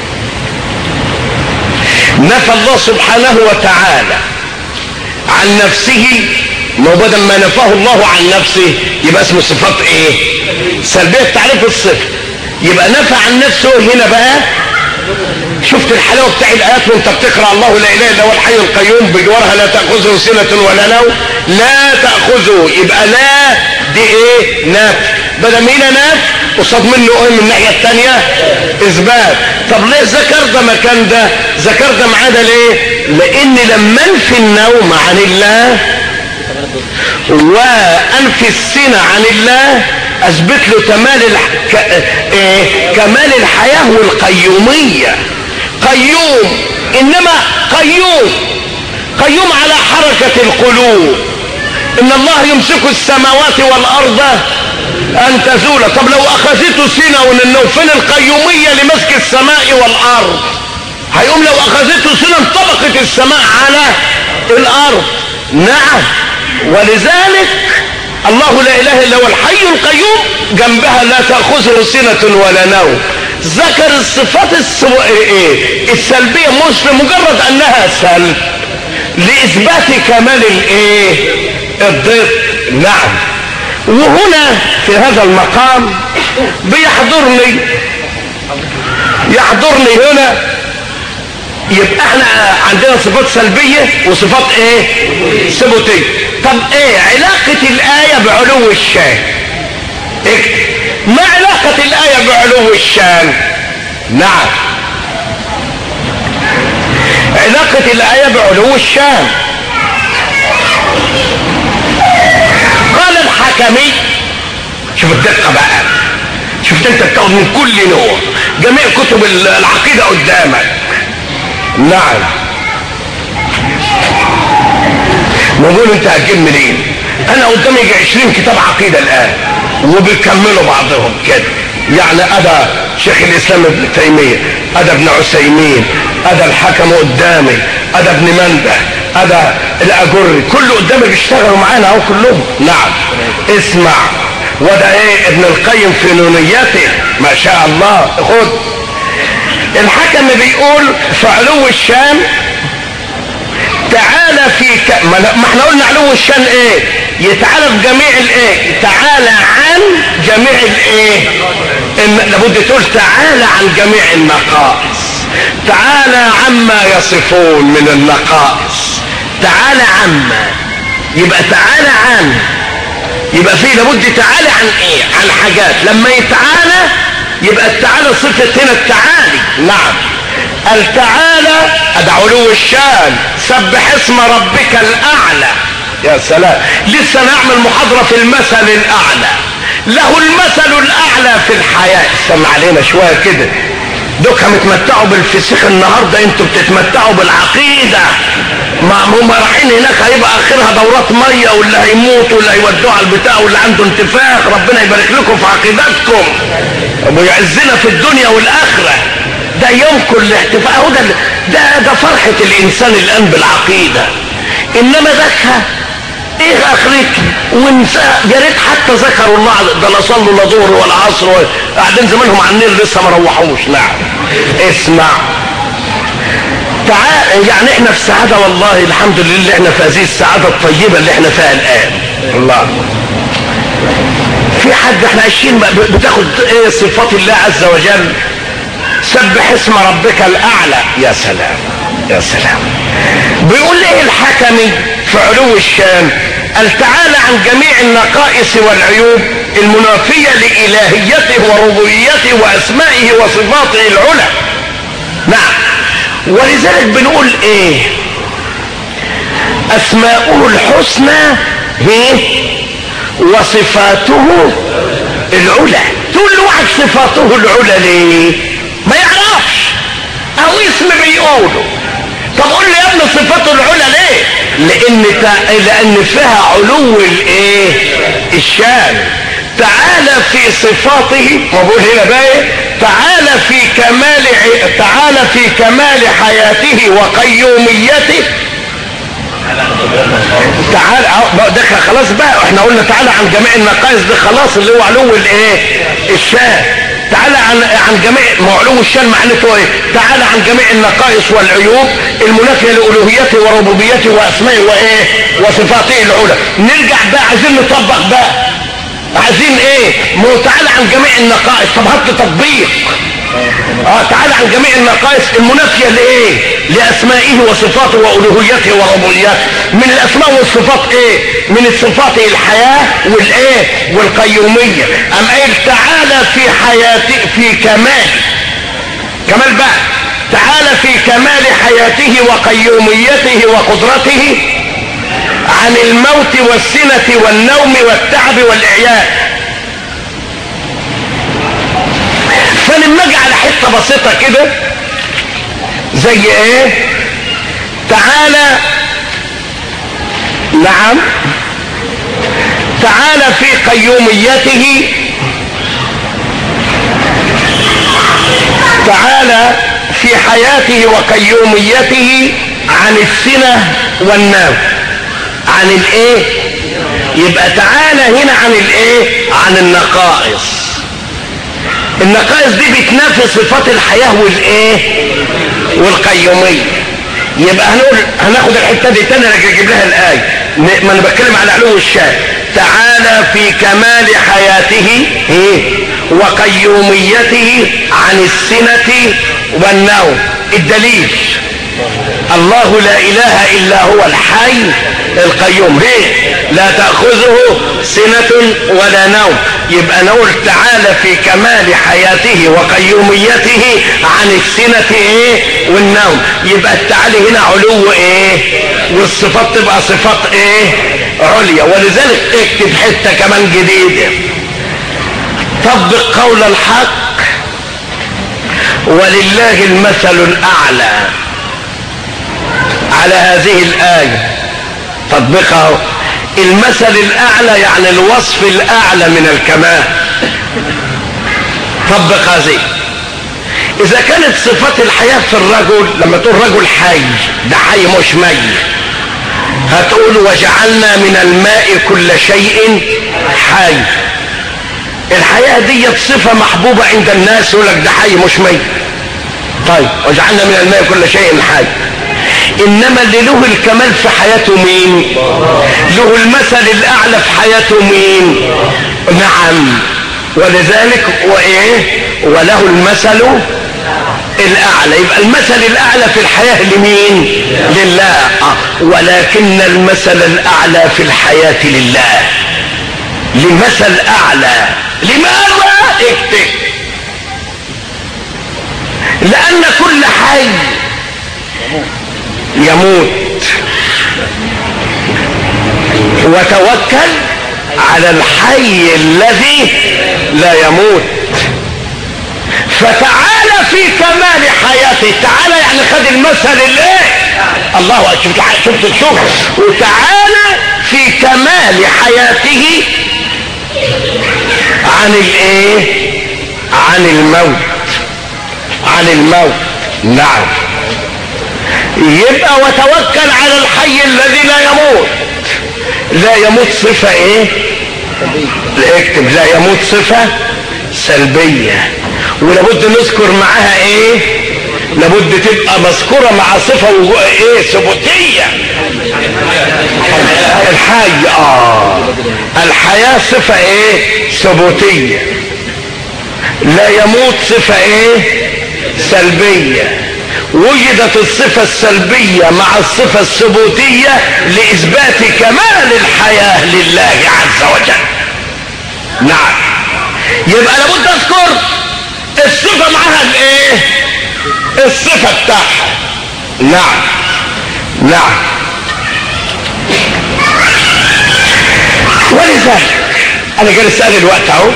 نفى الله سبحانه وتعالى عن نفسه ما هو بدل ما نفاه الله عن نفسه يبقى اسمه صفات ايه سلبية تعريف الصفة يبقى نفى عن نفسه هنا بقى شفت الحلاوه بتاع الايات وانت بتقرا الله لا اله الا هو الحي القيوم بجوارها لا تاخذه سنه ولا نوم لا تاخذه يبقى لا دي ايه نفي بدل ما هنا نفي قصاد منه ايه من الناحيه الثانيه اثبات طب ليه ذكر ده مكان ده ذكر ده معاه ده ليه لان لما انفي النوم عن الله وانفي السنه عن الله اثبت له كمال الح... ك... إيه... كمال الحياه والقيوميه قيوم انما قيوم قيوم على حركه القلوب ان الله يمسك السماوات والارض ان تزول طب لو اخذته سنه وننه فين القيوميه لمسك السماء والارض هيقوم لو اخذته سنه انطبقت السماء على الارض نعم ولذلك الله لا اله الا هو الحي القيوم جنبها لا تاخذه سنه ولا نوم ذكر الصفات السو... إيه؟ السلبيه مش لمجرد انها سلب لاثبات كمال الايه الضد نعم وهنا في هذا المقام بيحضرني يحضرني هنا يبقى احنا عندنا صفات سلبية وصفات ايه ثبوتية طب ايه علاقة الآية بعلو الشان اكتب ما علاقة الآية بعلو الشان نعم علاقة الآية بعلو الشان قال الحكمي شوف الدقة بقى شفت انت بتاخد من كل نوع جميع كتب العقيدة قدامك نعم نقول انت هتجيب منين انا قدامي يجي 20 كتاب عقيدة الان وبيكملوا بعضهم كده يعني ادا شيخ الاسلام ابن تيمية ادا ابن عثيمين ادا الحكم قدامي ادا ابن منده ادا الاجري كله قدامي بيشتغلوا معانا اهو كلهم نعم اسمع وده ايه ابن القيم في نونيته ما شاء الله خد الحكم بيقول في علو الشان تعالى في ك... ما احنا قلنا علو الشان ايه يتعالى في جميع الايه تعالى عن جميع الايه الم... لابد تقول تعالى عن جميع النقائص تعالى عما يصفون من النقائص تعالى عما يبقى تعالى عن يبقى فيه لابد تعالى عن ايه عن حاجات لما يتعالى يبقى التعالى صفة هنا التعالي نعم التعالى ادع علو الشان سبح اسم ربك الاعلى يا سلام لسه نعمل محاضرة في المثل الاعلى له المثل الاعلى في الحياة استنى علينا شوية كده دوك متمتعوا بالفسيخ النهاردة انتوا بتتمتعوا بالعقيدة ما هم رايحين هناك هيبقى اخرها دورات مية واللي هيموت واللي هيودوه على البتاع واللي عنده انتفاخ ربنا يبارك لكم في عقيدتكم ويعزنا في الدنيا والاخرة ده يومكم الاحتفاء اهو ده ده ده فرحة الانسان الان بالعقيدة انما ذكها ايه اخرتي ونسى يا ريت حتى ذكروا الله ده لا صلوا لا ظهر ولا عصر قاعدين زمانهم على النيل لسه ما روحوش نعم اسمع تعال يعني احنا في سعادة والله الحمد لله احنا في هذه السعادة الطيبة اللي احنا فيها الان الله في حد احنا عايشين بتاخد ايه صفات الله عز وجل سبح اسم ربك الاعلى يا سلام يا سلام بيقول ايه الحكمي في علو الشان قال تعالى عن جميع النقائص والعيوب المنافية لإلهيته وربوبيته وأسمائه وصفاته العلى نعم ولذلك بنقول ايه أسماؤه الحسنى هي وصفاته العلى تقول له واحد صفاته العلى ليه ما يعرفش او اسم بيقوله طب قول لي يا ابني صفاته العلى ليه لان تا... لان فيها علو الايه الشان تعالى في صفاته وبقول هنا بقى تعالى في كمال تعالى في كمال حياته وقيوميته تعالى ده خلاص بقى احنا قلنا تعالى عن جميع النقائص دي خلاص اللي هو علو الايه الشان تعالى عن عن جميع معلو الشان معناته ايه تعالى عن جميع النقائص والعيوب المنافيه لالوهيته وربوبيته واسمائه وايه وصفاته العلى نرجع بقى عايزين نطبق بقى عايزين ايه مو تعالى عن جميع النقائص طب هات تطبيق اه تعالى عن جميع النقائص المنافية لايه لاسمائه وصفاته والوهيته وربوبيته من الاسماء والصفات ايه من الصفات الحياة والايه والقيومية ام قايل تعالى في حياتي في كمال كمال بقى تعالى في كمال حياته وقيوميته وقدرته عن الموت والسنة والنوم والتعب والإعياء فلما اجي على حته بسيطه كده زي ايه تعالى نعم تعالى في قيوميته تعالى في حياته وقيوميته عن السنة والنوم عن الايه يبقى تعالى هنا عن الايه عن النقائص النقائص دي بتنافي صفات الحياة والايه والقيومية يبقى هنقول هناخد الحتة دي تاني لكن اجيب لها الآية ما انا بتكلم على علو الشان تعالى في كمال حياته وقيوميته عن السنة والنوم الدليل الله لا اله الا هو الحي القيوم ليه لا تأخذه سنة ولا نوم يبقى نقول تعالى في كمال حياته وقيوميته عن السنة ايه والنوم يبقى التعالي هنا علو ايه والصفات تبقى صفات ايه عليا ولذلك اكتب حتة كمان جديدة طبق قول الحق ولله المثل الاعلى على هذه الآية تطبيقها المثل الأعلى يعني الوصف الأعلى من الكمال طبق هذه إذا كانت صفات الحياة في الرجل لما تقول رجل حي ده حي مش ميت هتقول وجعلنا من الماء كل شيء حي الحياة دي صفة محبوبة عند الناس يقول لك ده حي مش ميت طيب وجعلنا من الماء كل شيء حي انما اللي له الكمال في حياته مين له المثل الاعلى في حياته مين نعم ولذلك وايه وله المثل الاعلى يبقى المثل الاعلى في الحياة لمين لله آه. ولكن المثل الاعلى في الحياة لله لمثل اعلى لماذا اكتب لان كل حي يموت وتوكل على الحي الذي لا يموت فتعالى في كمال حياته تعالى يعني خد المثل الايه الله شفت شفت شوف وتعالى في كمال حياته عن الايه عن الموت عن الموت نعم يبقى وتوكل على الحي الذي لا يموت لا يموت صفة ايه اكتب لا يموت صفة سلبية ولابد نذكر معاها ايه لابد تبقى مذكورة مع صفة ايه ثبوتية الحي اه الحياة صفة ايه ثبوتية لا يموت صفة ايه سلبية وجدت الصفة السلبية مع الصفة الثبوتية لإثبات كمال الحياة لله عز وجل نعم يبقى لابد اذكر الصفة معها الايه الصفة بتاعها نعم نعم ولذلك انا جالس اسال الوقت اهو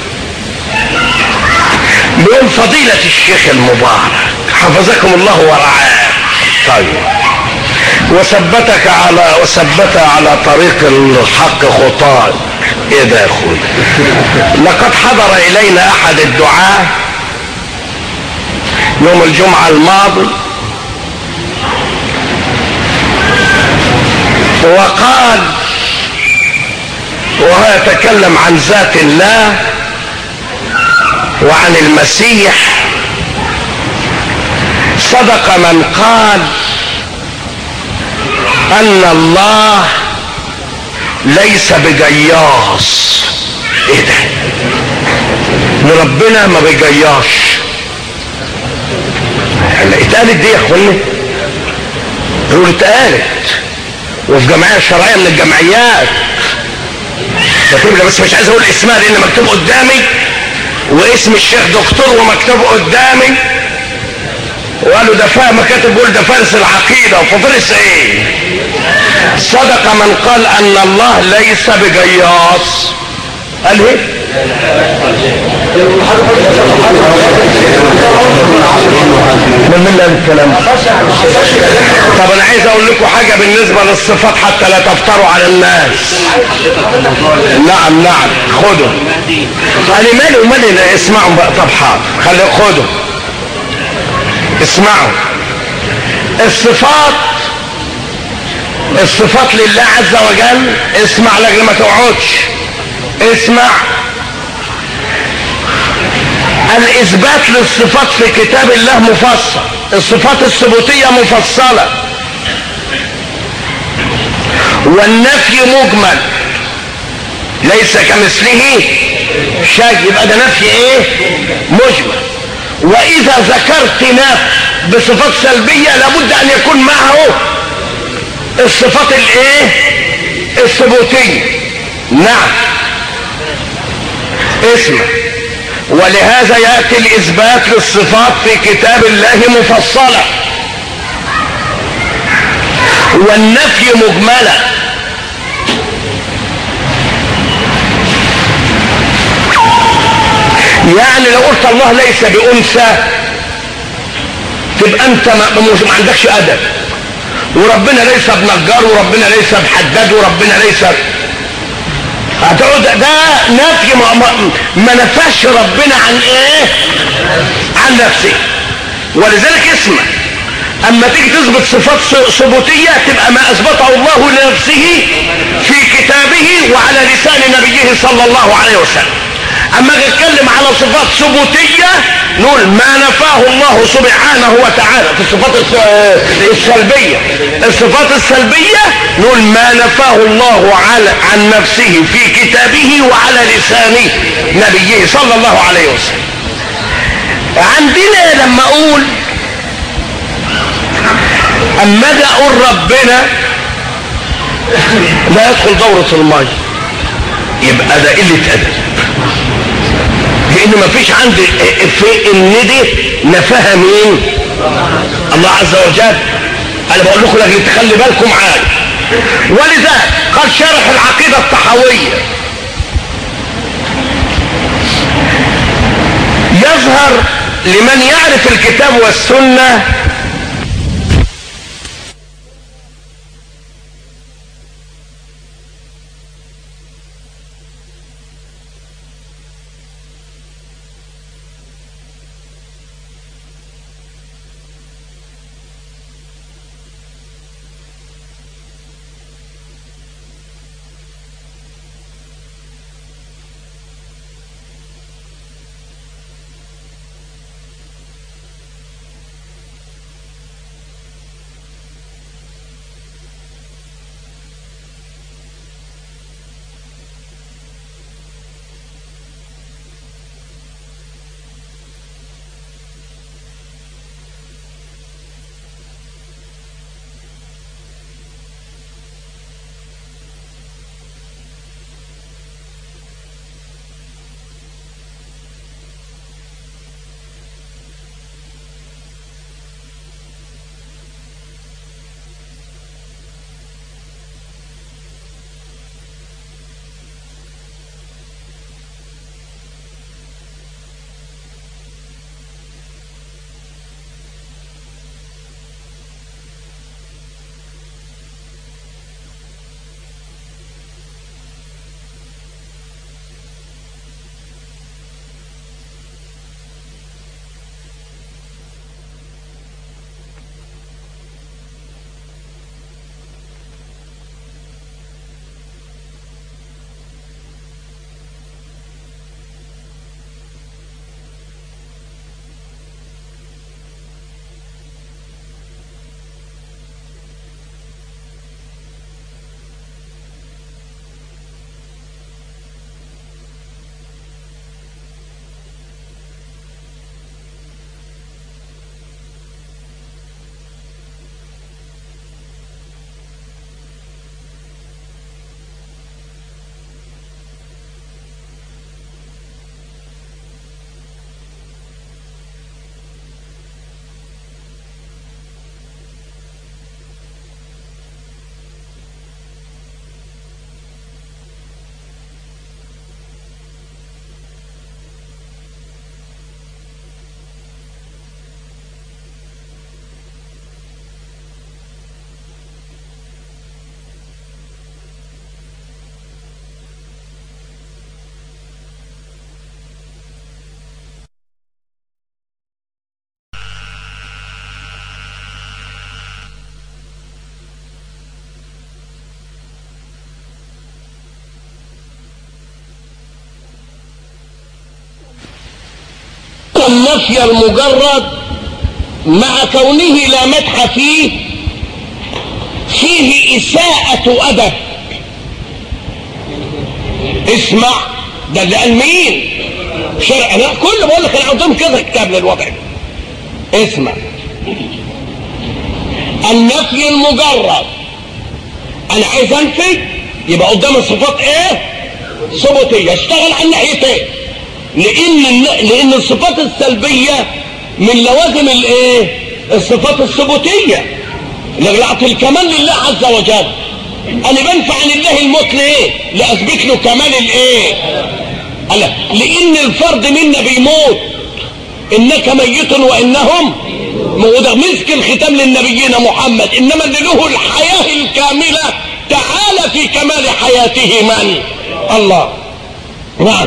بيقول فضيلة الشيخ المبارك حفظكم الله ورعاه طيب وثبتك على وثبت على طريق الحق خطاك ايه ده يا اخوي لقد حضر الينا احد الدعاة يوم الجمعة الماضي وقال وهو يتكلم عن ذات الله وعن المسيح صدق من قال ان الله ليس بجياص ايه ده ربنا ما بيجياش اتقالت دي يا اخواني يقول اتقالت وفي جمعيه شرعيه من الجمعيات كاتب بس مش عايز اقول اسمها لان مكتوب قدامي واسم الشيخ دكتور ومكتوب قدامي وقالوا ده فاهم كاتب بيقول ده فارس العقيده وفارس ايه صدق من قال ان الله ليس بجياص قال ايه من من قال الكلام طب انا عايز اقول لكم حاجة بالنسبة للصفات حتى لا تفتروا على الناس نعم نعم خدوا انا مالي ومالي اسمعوا بقى طب حاضر خلي خدوا اسمعوا الصفات الصفات لله عز وجل اسمع لك ما تقعدش اسمع الاثبات للصفات في كتاب الله مفصل الصفات الثبوتية مفصلة والنفي مجمل ليس كمثله شيء يبقى ده نفي ايه مجمل واذا ذكرت نفي بصفات سلبية لابد ان يكون معه الصفات الايه الثبوتية نعم اسمع ولهذا يأتي الإثبات للصفات في كتاب الله مفصلة والنفي مجملة يعني لو قلت الله ليس بأنثى تبقى انت ما, ما عندكش ادب وربنا ليس بنجار وربنا ليس بحداد وربنا ليس هتقعد ده نفي ما, ما, ما نفاش ربنا عن ايه عن نفسه ولذلك اسمع اما تيجي تثبت صفات ثبوتيه تبقى ما اثبته الله لنفسه في كتابه وعلى لسان نبيه صلى الله عليه وسلم اما اجي اتكلم على صفات ثبوتيه نقول ما نفاه الله سبحانه وتعالى في الصفات السلبيه الصفات السلبيه نقول ما نفاه الله على عن نفسه في كتابه وعلى لسان نبيه صلى الله عليه وسلم عندنا لما اقول اما اجي اقول ربنا لا يدخل دورة المية يبقى ده قلة ادب لان ما فيش عندي في ان دي نفاها مين الله عز وجل انا بقول لكم لكن تخلي بالكم معايا ولذلك قد شرح العقيدة الطحوية يظهر لمن يعرف الكتاب والسنة النفي المجرد مع كونه لا مدح فيه فيه إساءة أدب اسمع ده اللي قال مين شرع انا كل بقول لك انا عندهم كذا كتاب للوضع ده اسمع النفي المجرد انا عايز انفي يبقى قدام الصفات ايه ثبوتيه اشتغل على الناحيتين لان لان الصفات السلبيه من لوازم الايه الصفات الثبوتيه لأعطي الكمال لله عز وجل انا بنفع عن الله الموت ليه لاثبت له كمال الايه ألا لان الفرد منا بيموت انك ميت وانهم وده مسك الختام للنبيين محمد انما اللي له الحياه الكامله تعالى في كمال حياته من الله نعم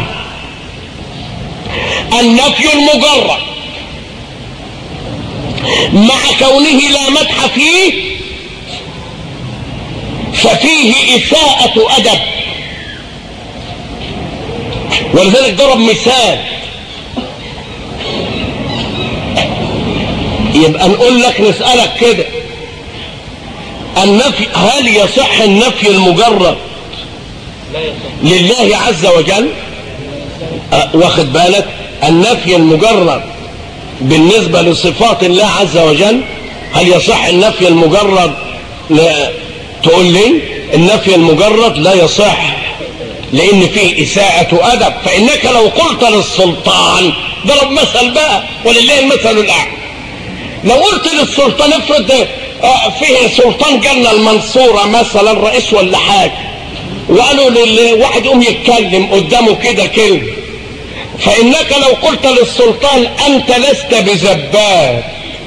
النفي المجرد مع كونه لا مدح فيه ففيه إساءة أدب ولذلك ضرب مثال يبقى نقول لك نسألك كده النفي هل يصح النفي المجرد لله عز وجل أه واخد بالك النفي المجرد بالنسبة لصفات الله عز وجل هل يصح النفي المجرد لا تقول لي النفي المجرد لا يصح لان فيه اساءة ادب فانك لو قلت للسلطان ضرب مثل بقى ولله المثل الاعلى لو قلت للسلطان افرض فيه سلطان جالنا المنصورة مثلا رئيس ولا حاجة وقالوا لواحد يقوم يتكلم قدامه كده كلمة فانك لو قلت للسلطان انت لست بزبال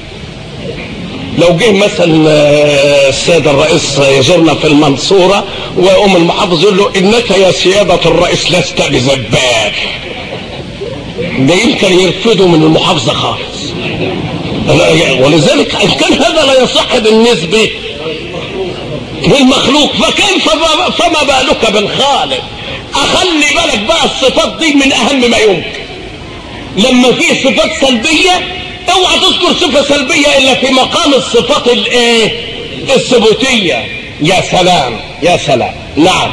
لو جه مثلا السيد الرئيس يزورنا في المنصورة ويقوم المحافظ يقول له انك يا سيادة الرئيس لست بزبال ده يمكن يرفضه من المحافظة خالص ولذلك ان كان هذا لا يصح بالنسبة للمخلوق فكيف فما بالك بالخالق اخلي بالك بقى الصفات دي من اهم ما يمكن لما في صفات سلبيه اوعى تذكر صفة سلبية الا في مقام الصفات الايه الثبوتية يا سلام يا سلام نعم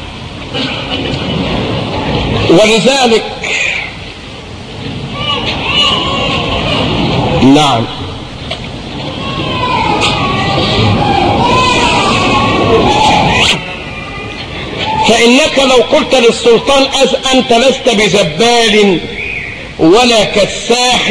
ولذلك نعم فإنك لو قلت للسلطان أنت لست بزبال ولا كساح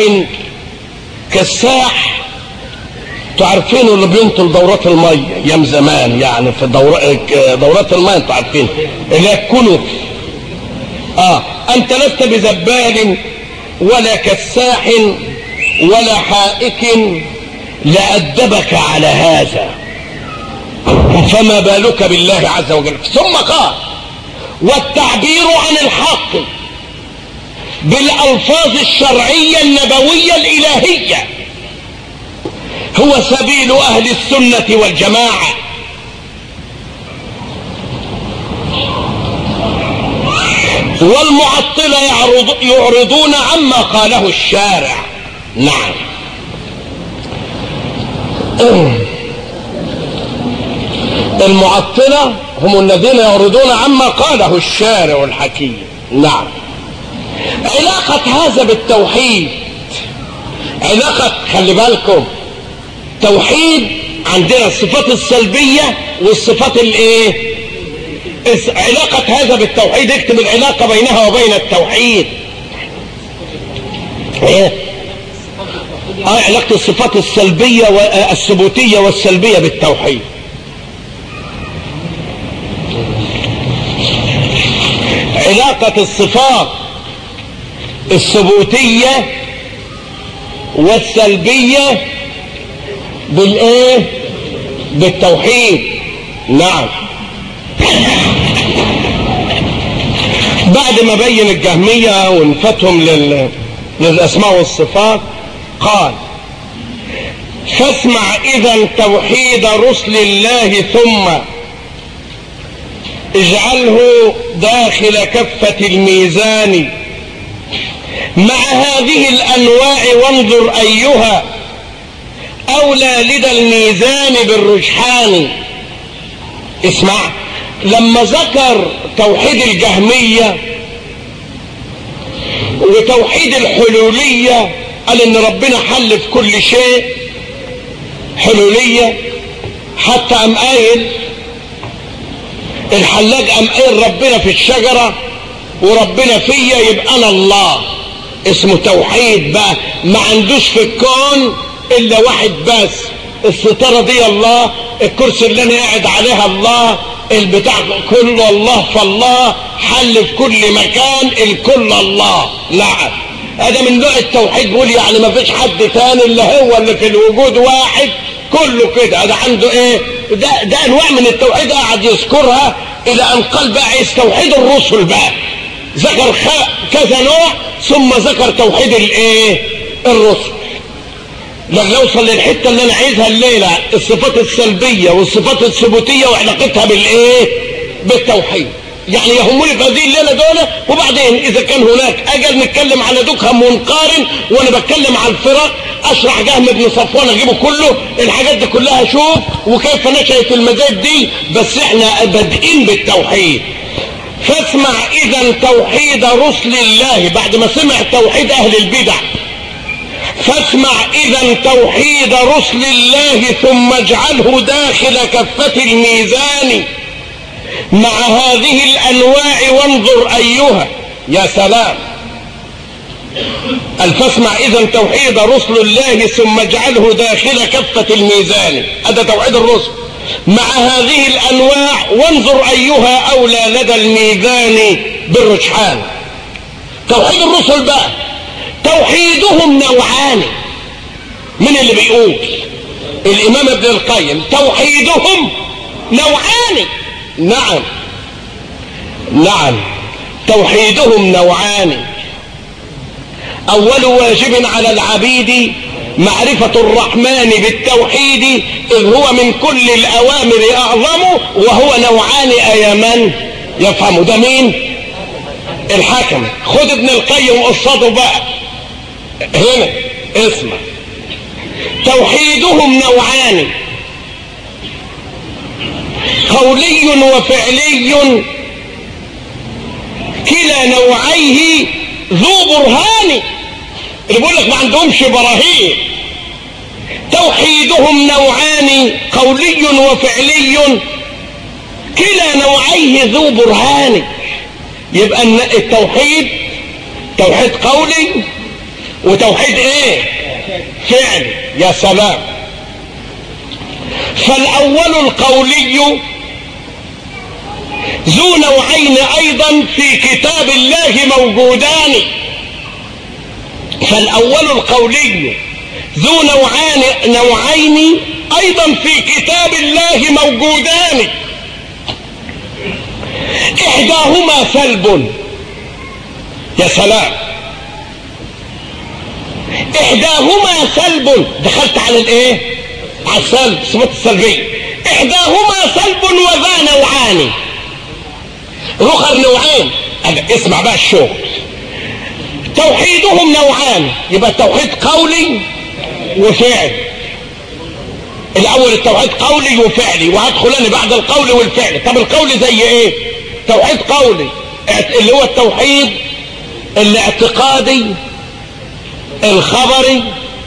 كساح تعرفين اللي بينطل دورات المية ايام زمان يعني في دور... دورات المية انتوا عارفين اللي هي الكنف اه انت لست بزبال ولا كساح ولا حائك لأدبك على هذا فما بالك بالله عز وجل ثم قال والتعبير عن الحق بالألفاظ الشرعية النبوية الإلهية هو سبيل أهل السنة والجماعة والمعطلة يعرض يعرضون عما قاله الشارع نعم المعطلة هم الذين يعرضون عما قاله الشارع الحكيم نعم علاقة هذا بالتوحيد علاقة خلي بالكم توحيد عندنا الصفات السلبية والصفات الايه علاقة هذا بالتوحيد اكتب العلاقة بينها وبين التوحيد ايه اه علاقة الصفات السلبية والثبوتية والسلبية بالتوحيد علاقة الصفات الثبوتية والسلبية بالايه بالتوحيد نعم بعد ما بين الجهمية ونفتهم لل... للأسماء والصفات قال فاسمع إذا توحيد رسل الله ثم اجعله داخل كفة الميزان مع هذه الانواع وانظر ايها اولى لدى الميزان بالرجحان اسمع لما ذكر توحيد الجهمية وتوحيد الحلولية قال ان ربنا حل في كل شيء حلولية حتى ام قايل الحلاج ام قايل ربنا في الشجرة وربنا فيا يبقى انا الله اسمه توحيد بقى ما عندوش في الكون الا واحد بس الستارة دي الله الكرسي اللي انا قاعد عليها الله البتاع كله الله فالله حل في كل مكان الكل الله نعم هذا من نوع التوحيد بيقول يعني ما فيش حد تاني اللي هو اللي في الوجود واحد كله كده هذا عنده ايه ده, ده انواع من التوحيد قاعد يذكرها الى ان قال بقى عايز توحيد الرسل بقى ذكر كذا نوع ثم ذكر توحيد الايه الرسل لما نوصل للحته اللي انا عايزها الليله الصفات السلبيه والصفات الثبوتيه وعلاقتها بالايه بالتوحيد يعني يهمني في هذه الليله دول وبعدين اذا كان هناك اجل نتكلم على دكهم ونقارن وانا بتكلم على الفرق اشرح جهم بن صفوان اجيبه كله الحاجات دي كلها اشوف وكيف نشأت المذاهب دي بس احنا بادئين بالتوحيد فاسمع اذا توحيد رسل الله بعد ما سمع توحيد اهل البدع فاسمع اذا توحيد رسل الله ثم اجعله داخل كفة الميزان مع هذه الانواع وانظر ايها يا سلام فاسمع اذا توحيد رسل الله ثم اجعله داخل كفة الميزان هذا توحيد الرسل مع هذه الانواع وانظر ايها اولى لدى الميزان بالرجحان توحيد الرسل بقى توحيدهم نوعان من اللي بيقول الامام ابن القيم توحيدهم نوعان نعم نعم توحيدهم نوعان اول واجب على العبيد معرفة الرحمن بالتوحيد إذ هو من كل الأوامر أعظم وهو نوعان أيمان يفهم ده مين الحكم خد ابن القيم قصته بقى هنا اسمع توحيدهم نوعان قولي وفعلي كلا نوعيه ذو برهان اللي بيقول لك ما عندهمش براهين توحيدهم نوعان قولي وفعلي كلا نوعيه ذو برهان يبقى التوحيد توحيد قولي وتوحيد ايه فعل يا سلام فالاول القولي ذو نوعين ايضا في كتاب الله موجودان فالاول القولي ذو نوعان نوعين ايضا في كتاب الله موجودان احداهما سلب يا سلام احداهما سلب دخلت على الايه على السلب الصفات السلبيه احداهما سلب وذا نوعان رخر نوعين اسمع بقى الشغل توحيدهم نوعان يبقى توحيد قولي وفعل الاول التوحيد قولي وفعلي وهدخل انا بعد القول والفعل طب القول زي ايه توحيد قولي اللي هو التوحيد الاعتقادي الخبري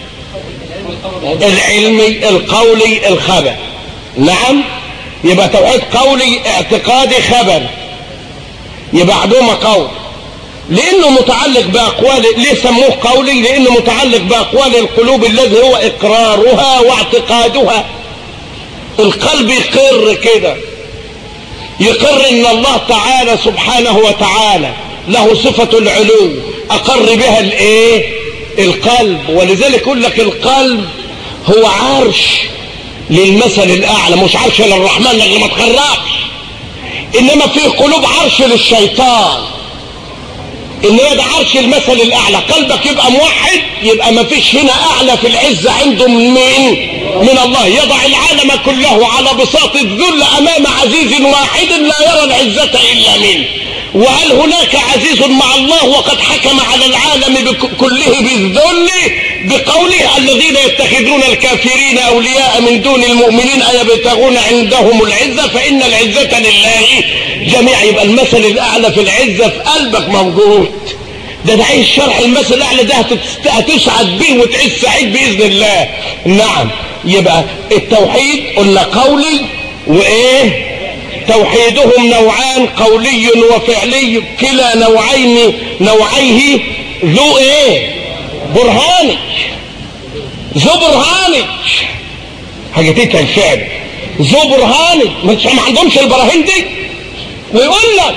العلمي القولي الخبر نعم يبقى توحيد قولي اعتقادي خبر يبقى عدوما قول لانه متعلق باقوال ليه سموه قولي لانه متعلق باقوال القلوب الذي هو اقرارها واعتقادها القلب يقر كده يقر ان الله تعالى سبحانه وتعالى له صفة العلو اقر بها الايه القلب ولذلك يقول لك القلب هو عرش للمثل الاعلى مش عرش للرحمن اللي ما تخربش انما في قلوب عرش للشيطان ان ده عرش المثل الاعلى قلبك يبقى موحد يبقى ما فيش هنا اعلى في العزة عنده من مين من الله يضع العالم كله على بساط الذل امام عزيز واحد لا يرى العزة الا منه وهل هناك عزيز مع الله وقد حكم على العالم كله بالذل بقوله الذين يتخذون الكافرين أولياء من دون المؤمنين أيبتغون عندهم العزة فإن العزة لله جميعا يبقى المثل الأعلى في العزة في قلبك موجود ده ده عايز شرح المثل الأعلى ده هتسعد به وتعيش سعيد بإذن الله نعم يبقى التوحيد قلنا قولي وإيه توحيدهم نوعان قولي وفعلي كلا نوعين نوعيه ذو ايه برهاني ذو برهاني حاجتين الفعل ذو برهاني مش ما عندهمش البراهين دي ويقول لك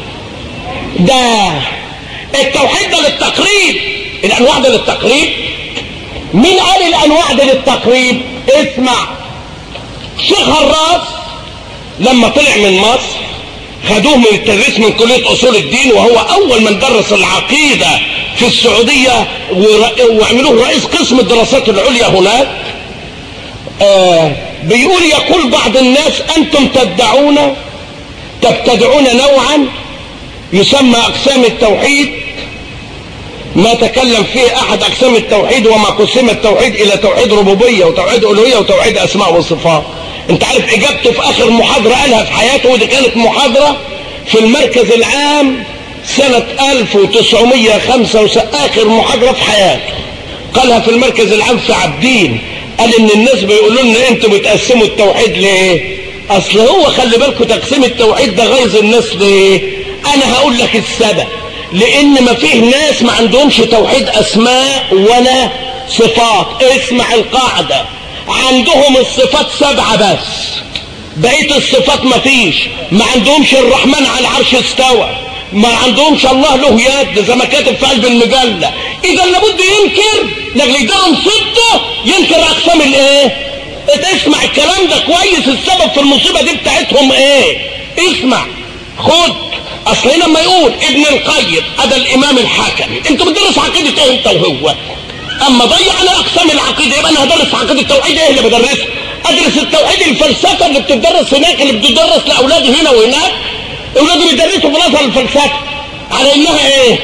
ده التوحيد ده للتقريب الانواع ده للتقريب مين قال الانواع ده للتقريب اسمع شيخ هراس لما طلع من مصر خدوه من التدريس من كلية أصول الدين وهو أول من درس العقيدة في السعودية وعملوه رئيس قسم الدراسات العليا هناك آه بيقول يقول بعض الناس أنتم تدعون تبتدعون نوعا يسمى أقسام التوحيد ما تكلم فيه أحد أقسام التوحيد وما قسم التوحيد إلى توحيد ربوبية وتوحيد ألوهية وتوحيد أسماء وصفات انت عارف اجابته في اخر محاضرة قالها في حياته ودي كانت محاضرة في المركز العام سنة 1905 اخر محاضرة في حياته قالها في المركز العام في عبدين قال ان الناس بيقولوا لنا انتوا بتقسموا التوحيد ليه اصل هو خلي بالكم تقسيم التوحيد ده غيظ الناس ليه انا هقول لك السبب لان ما فيه ناس ما عندهمش توحيد اسماء ولا صفات اسمع القاعده عندهم الصفات سبعة بس بقية الصفات ما فيش ما عندهمش الرحمن على العرش استوى ما عندهمش الله له يد زي ما كاتب في قلب المجلة اذا لابد ينكر لاجل يدرهم سته ينكر اقسام الايه اسمع الكلام ده كويس السبب في المصيبة دي بتاعتهم ايه اسمع خد اصل هنا لما يقول ابن القيم هذا الامام الحكمي انت بتدرس عقيدة ايه انت وهو اما ضيعنا اقسام العقيده يبقى انا هدرس عقيده التوحيد ايه اللي بدرسه ادرس التوحيد الفلسفه اللي بتدرس هناك اللي بتدرس لاولادي هنا وهناك اولادي بيدرسوا في الازهر الفلسفه على انها ايه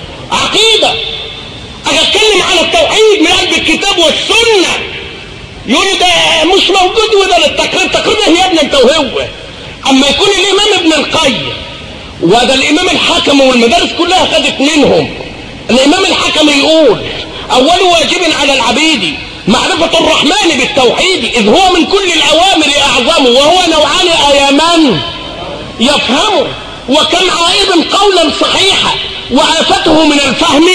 عقيده اجي اتكلم على التوحيد من قلب الكتاب والسنه يقول ده مش موجود وده للتقرير تقرير ايه يا ابني انت وهو اما يكون الامام ابن القيم وده الامام الحكم والمدارس كلها خدت منهم الامام الحكم يقول اول واجب على العبيد معرفة الرحمن بالتوحيد اذ هو من كل الاوامر اعظم وهو نوعان ايامان يفهم وكم عائب قولا صحيحا وآفته من الفهم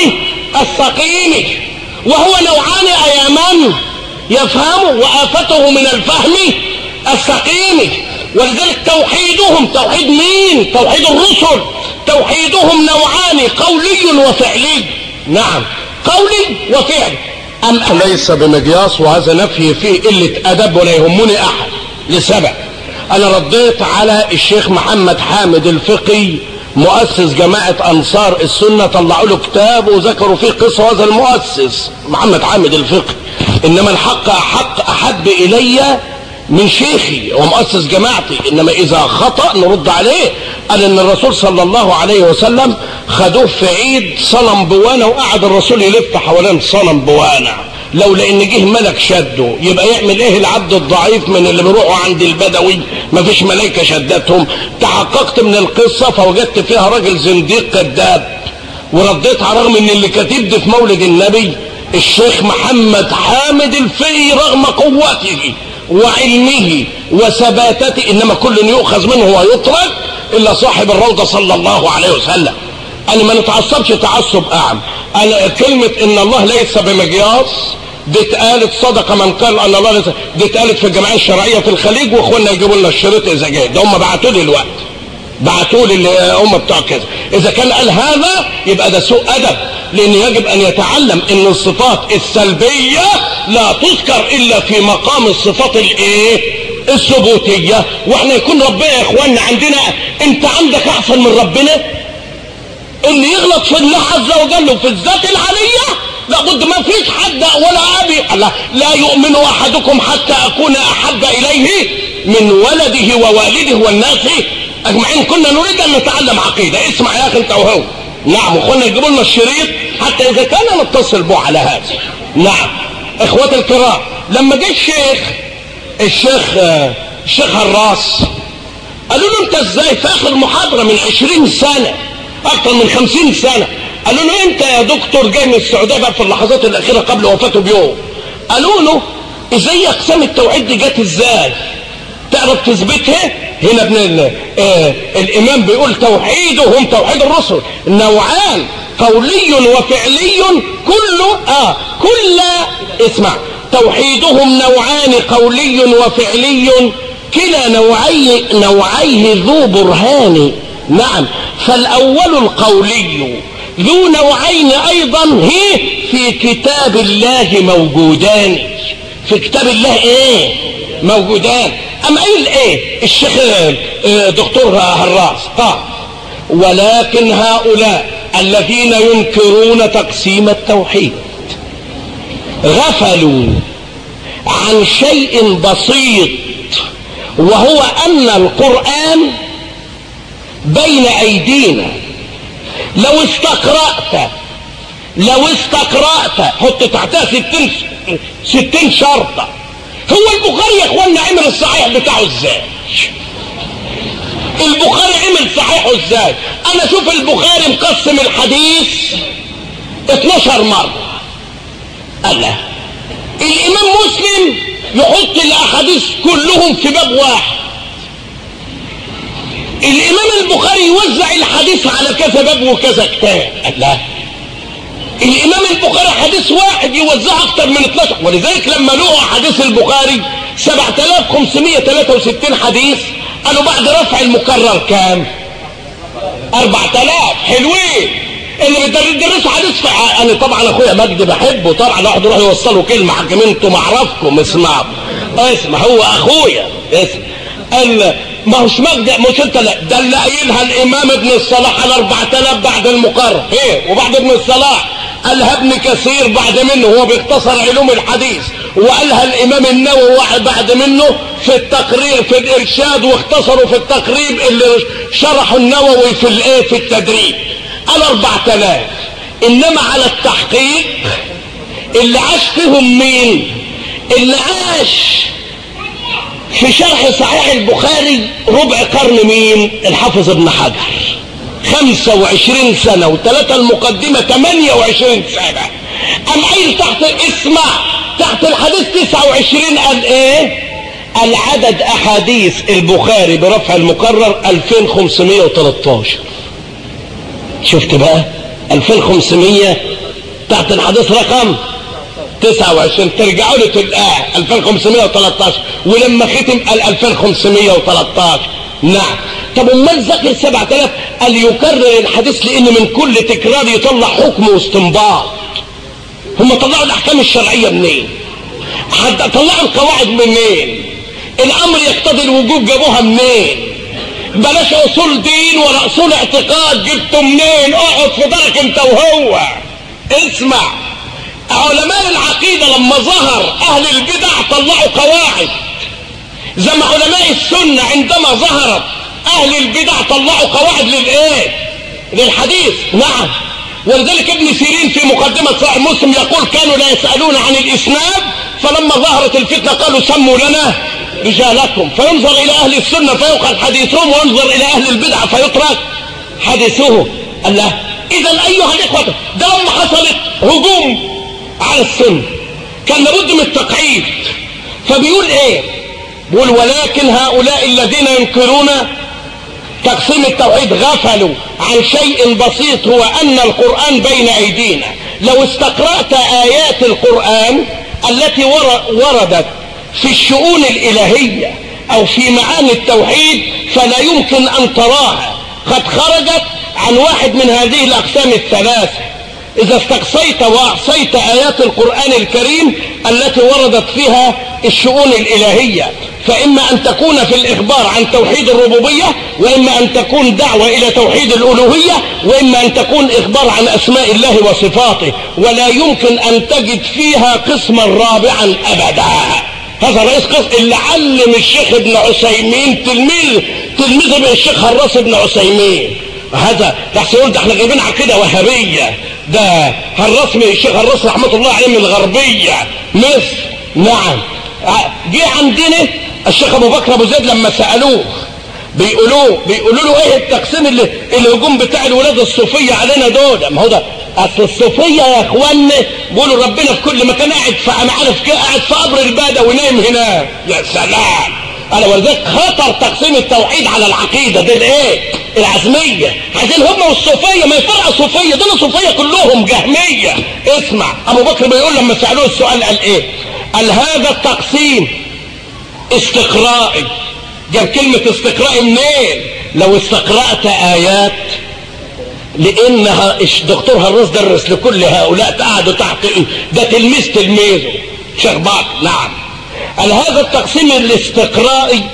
السقيم وهو نوعان ايامان يفهم وآفته من الفهم السقيم ولذلك توحيدهم توحيد مين توحيد الرسل توحيدهم نوعان قولي وفعلي نعم قولي وفعل أم ليس بمقياس وهذا نفي فيه قلة أدب ولا يهمني أحد لسبب أنا رديت على الشيخ محمد حامد الفقي مؤسس جماعة أنصار السنة طلعوا له كتاب وذكروا فيه قصة هذا المؤسس محمد حامد الفقي إنما الحق أحق أحب إلي من شيخي ومؤسس جماعتي انما اذا خطأ نرد عليه قال ان الرسول صلى الله عليه وسلم خدوه في عيد صنم بوانا وقعد الرسول يلف حوالين صنم بوانا لو لان جه ملك شده يبقى يعمل ايه العبد الضعيف من اللي بيروحوا عند البدوي مفيش ملائكه شدتهم تحققت من القصه فوجدت فيها راجل زنديق كذاب ورديت على رغم ان اللي كاتب دي في مولد النبي الشيخ محمد حامد الفقي رغم قوته وعلمه وثباتته انما كل يؤخذ منه ويترك الا صاحب الروضة صلى الله عليه وسلم انا ما نتعصبش تعصب اعم انا كلمة ان الله ليس بمقياس دي اتقالت صدق من قال ان الله ليس دي اتقالت في الجمعيه الشرعيه في الخليج واخواننا يجيبوا لنا الشريط اذا جاي ده هم بعتوا لي الوقت بعتوا لي هم بتوع كذا اذا كان قال هذا يبقى ده سوء ادب لان يجب ان يتعلم ان الصفات السلبيه لا تذكر الا في مقام الصفات الايه الثبوتيه واحنا يكون ربنا يا اخواننا عندنا انت عندك احسن من ربنا اللي يغلط في الله عز وجل في الذات العليه لابد ما فيش حد ولا ابي لا, لا يؤمن احدكم حتى اكون احب اليه من ولده ووالده والناس اجمعين كنا نريد ان نتعلم عقيدة اسمع يا اخي انت وهو نعم وكنا يجيبوا لنا الشريط حتى اذا كان نتصل به على هذا نعم اخواتي الكرام لما جه الشيخ الشيخ الشيخ هراس قالوا له انت ازاي في اخر محاضرة من عشرين سنة اكثر من خمسين سنة قالوا له انت يا دكتور جاي من السعودية بقى في اللحظات الاخيرة قبل وفاته بيوم قالوا له ازاي اقسام التوحيد دي جت ازاي تعرف تثبتها هنا ابن اه الامام بيقول توحيدهم توحيد الرسل نوعان قولي وفعلي كله اه كل اسمع توحيدهم نوعان قولي وفعلي كلا نوعي نوعيه ذو برهان نعم فالاول القولي ذو نوعين ايضا هي في كتاب الله موجودان في كتاب الله ايه موجودان ام قايل ايه الشيخ اه دكتور هراس قال ولكن هؤلاء الذين ينكرون تقسيم التوحيد غفلوا عن شيء بسيط وهو ان القرآن بين ايدينا لو استقرأت لو استقرأت حط تحتها ستين, ستين شرطة هو البخاري يا اخوانا عمل الصحيح بتاعه ازاي البخاري عمل صحيحه ازاي انا اشوف البخاري مقسم الحديث 12 مرة الله الامام مسلم يحط الاحاديث كلهم في باب واحد الامام البخاري يوزع الحديث على كذا باب وكذا كتاب الله الامام البخاري حديث واحد يوزع اكتر من 12 ولذلك لما لقوا حديث البخاري 7563 حديث قالوا بعد رفع المكرر كام 4000 حلوين اللي بيدرسوا حديث في انا طبعا اخويا مجدي بحبه طبعا واحد يروح يوصله كلمه حكمين انتوا معرفكم اسمعوا اسمع هو اخويا اسمع قال ما هوش مجدي مش انت لا ده اللي قايلها الامام ابن الصلاح على 4000 بعد المقرر ايه وبعد ابن الصلاح قالها ابن كثير بعد منه هو بيختصر علوم الحديث وقالها الامام النووي بعد منه في التقريب في الارشاد واختصروا في التقريب اللي شرحوا النووي في الايه في التدريب قال 4000 انما على التحقيق اللي عاش فيهم مين اللي عاش في شرح صحيح البخاري ربع قرن مين الحافظ ابن حجر 25 سنة وثلاثة المقدمة 28 سنة أم قايل تحت اسمع تحت الحديث 29 قال ايه العدد احاديث البخاري برفع المكرر 2513 شفت بقى 2500 تحت الحديث رقم 29 ترجعوا له تلقاه 2513 ولما ختم قال 2513 نعم طب امال ذكر 7000 قال يكرر الحديث لان من كل تكرار يطلع حكم واستنباط هم طلعوا الاحكام الشرعيه منين حد طلعوا القواعد منين الامر يقتضي الوجوب جابوها منين بلاش اصول دين ولا اصول اعتقاد جبته منين اقعد في دارك انت وهو اسمع علماء العقيدة لما ظهر اهل البدع طلعوا قواعد زي ما علماء السنة عندما ظهرت اهل البدع طلعوا قواعد للايه للحديث نعم ولذلك ابن سيرين في مقدمة صحيح مسلم يقول كانوا لا يسألون عن الاسناد فلما ظهرت الفتنة قالوا سموا لنا رجالكم فينظر الى اهل السنة فيؤخذ حديثهم وينظر الى اهل البدع فيترك حديثهم الله اذا ايها الاخوة ده لما حصلت هجوم على السنة كان لابد من التقعيد فبيقول ايه بيقول ولكن هؤلاء الذين ينكرون تقسيم التوحيد غفلوا عن شيء بسيط هو ان القرآن بين ايدينا لو استقرأت ايات القرآن التي وردت في الشؤون الالهية او في معاني التوحيد فلا يمكن ان تراها قد خرجت عن واحد من هذه الاقسام الثلاثة اذا استقصيت واحصيت ايات القرآن الكريم التي وردت فيها الشؤون الالهية فاما ان تكون في الاخبار عن توحيد الربوبية واما ان تكون دعوة الى توحيد الالوهية واما ان تكون اخبار عن اسماء الله وصفاته ولا يمكن ان تجد فيها قسما رابعا ابدا هذا رئيس قسم اللي علم الشيخ ابن عثيمين تلميذ تلميذه الشيخ هراس بن عثيمين هذا تحسن يقول ده احنا جايبين عقيده وهابيه ده هراس من الشيخ هراس رحمه الله عليه من الغربيه مصر نعم جه عندنا الشيخ ابو بكر ابو زيد لما سالوه بيقولوا بيقولوا له ايه التقسيم اللي الهجوم بتاع الولاد الصوفيه علينا دول ما هو ده اصل الصوفيه يا اخوانا بيقولوا ربنا في كل مكان قاعد فانا عارف كده قاعد في قبر الباده ونايم هناك يا سلام انا ولذلك خطر تقسيم التوحيد على العقيده دي الايه العزميه عايزين هم والصوفيه ما يفرقوا صوفيه دول صوفيه كلهم جهميه اسمع ابو بكر بيقول لما سالوه السؤال قال ايه قال هذا التقسيم استقرائي جاب كلمة استقرائي منين لو استقرأت آيات لأنها دكتور هراس درس لكل هؤلاء قعدوا تحت ده تلميذ تلميذه شيخ باك نعم قال هذا التقسيم الاستقرائي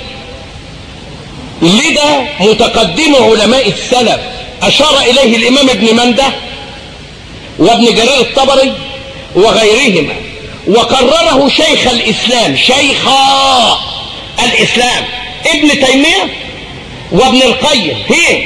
لدى متقدم علماء السلف أشار إليه الإمام ابن منده وابن جرير الطبري وغيرهما وقرره شيخ الإسلام شيخا الإسلام ابن تيمية وابن القيم هي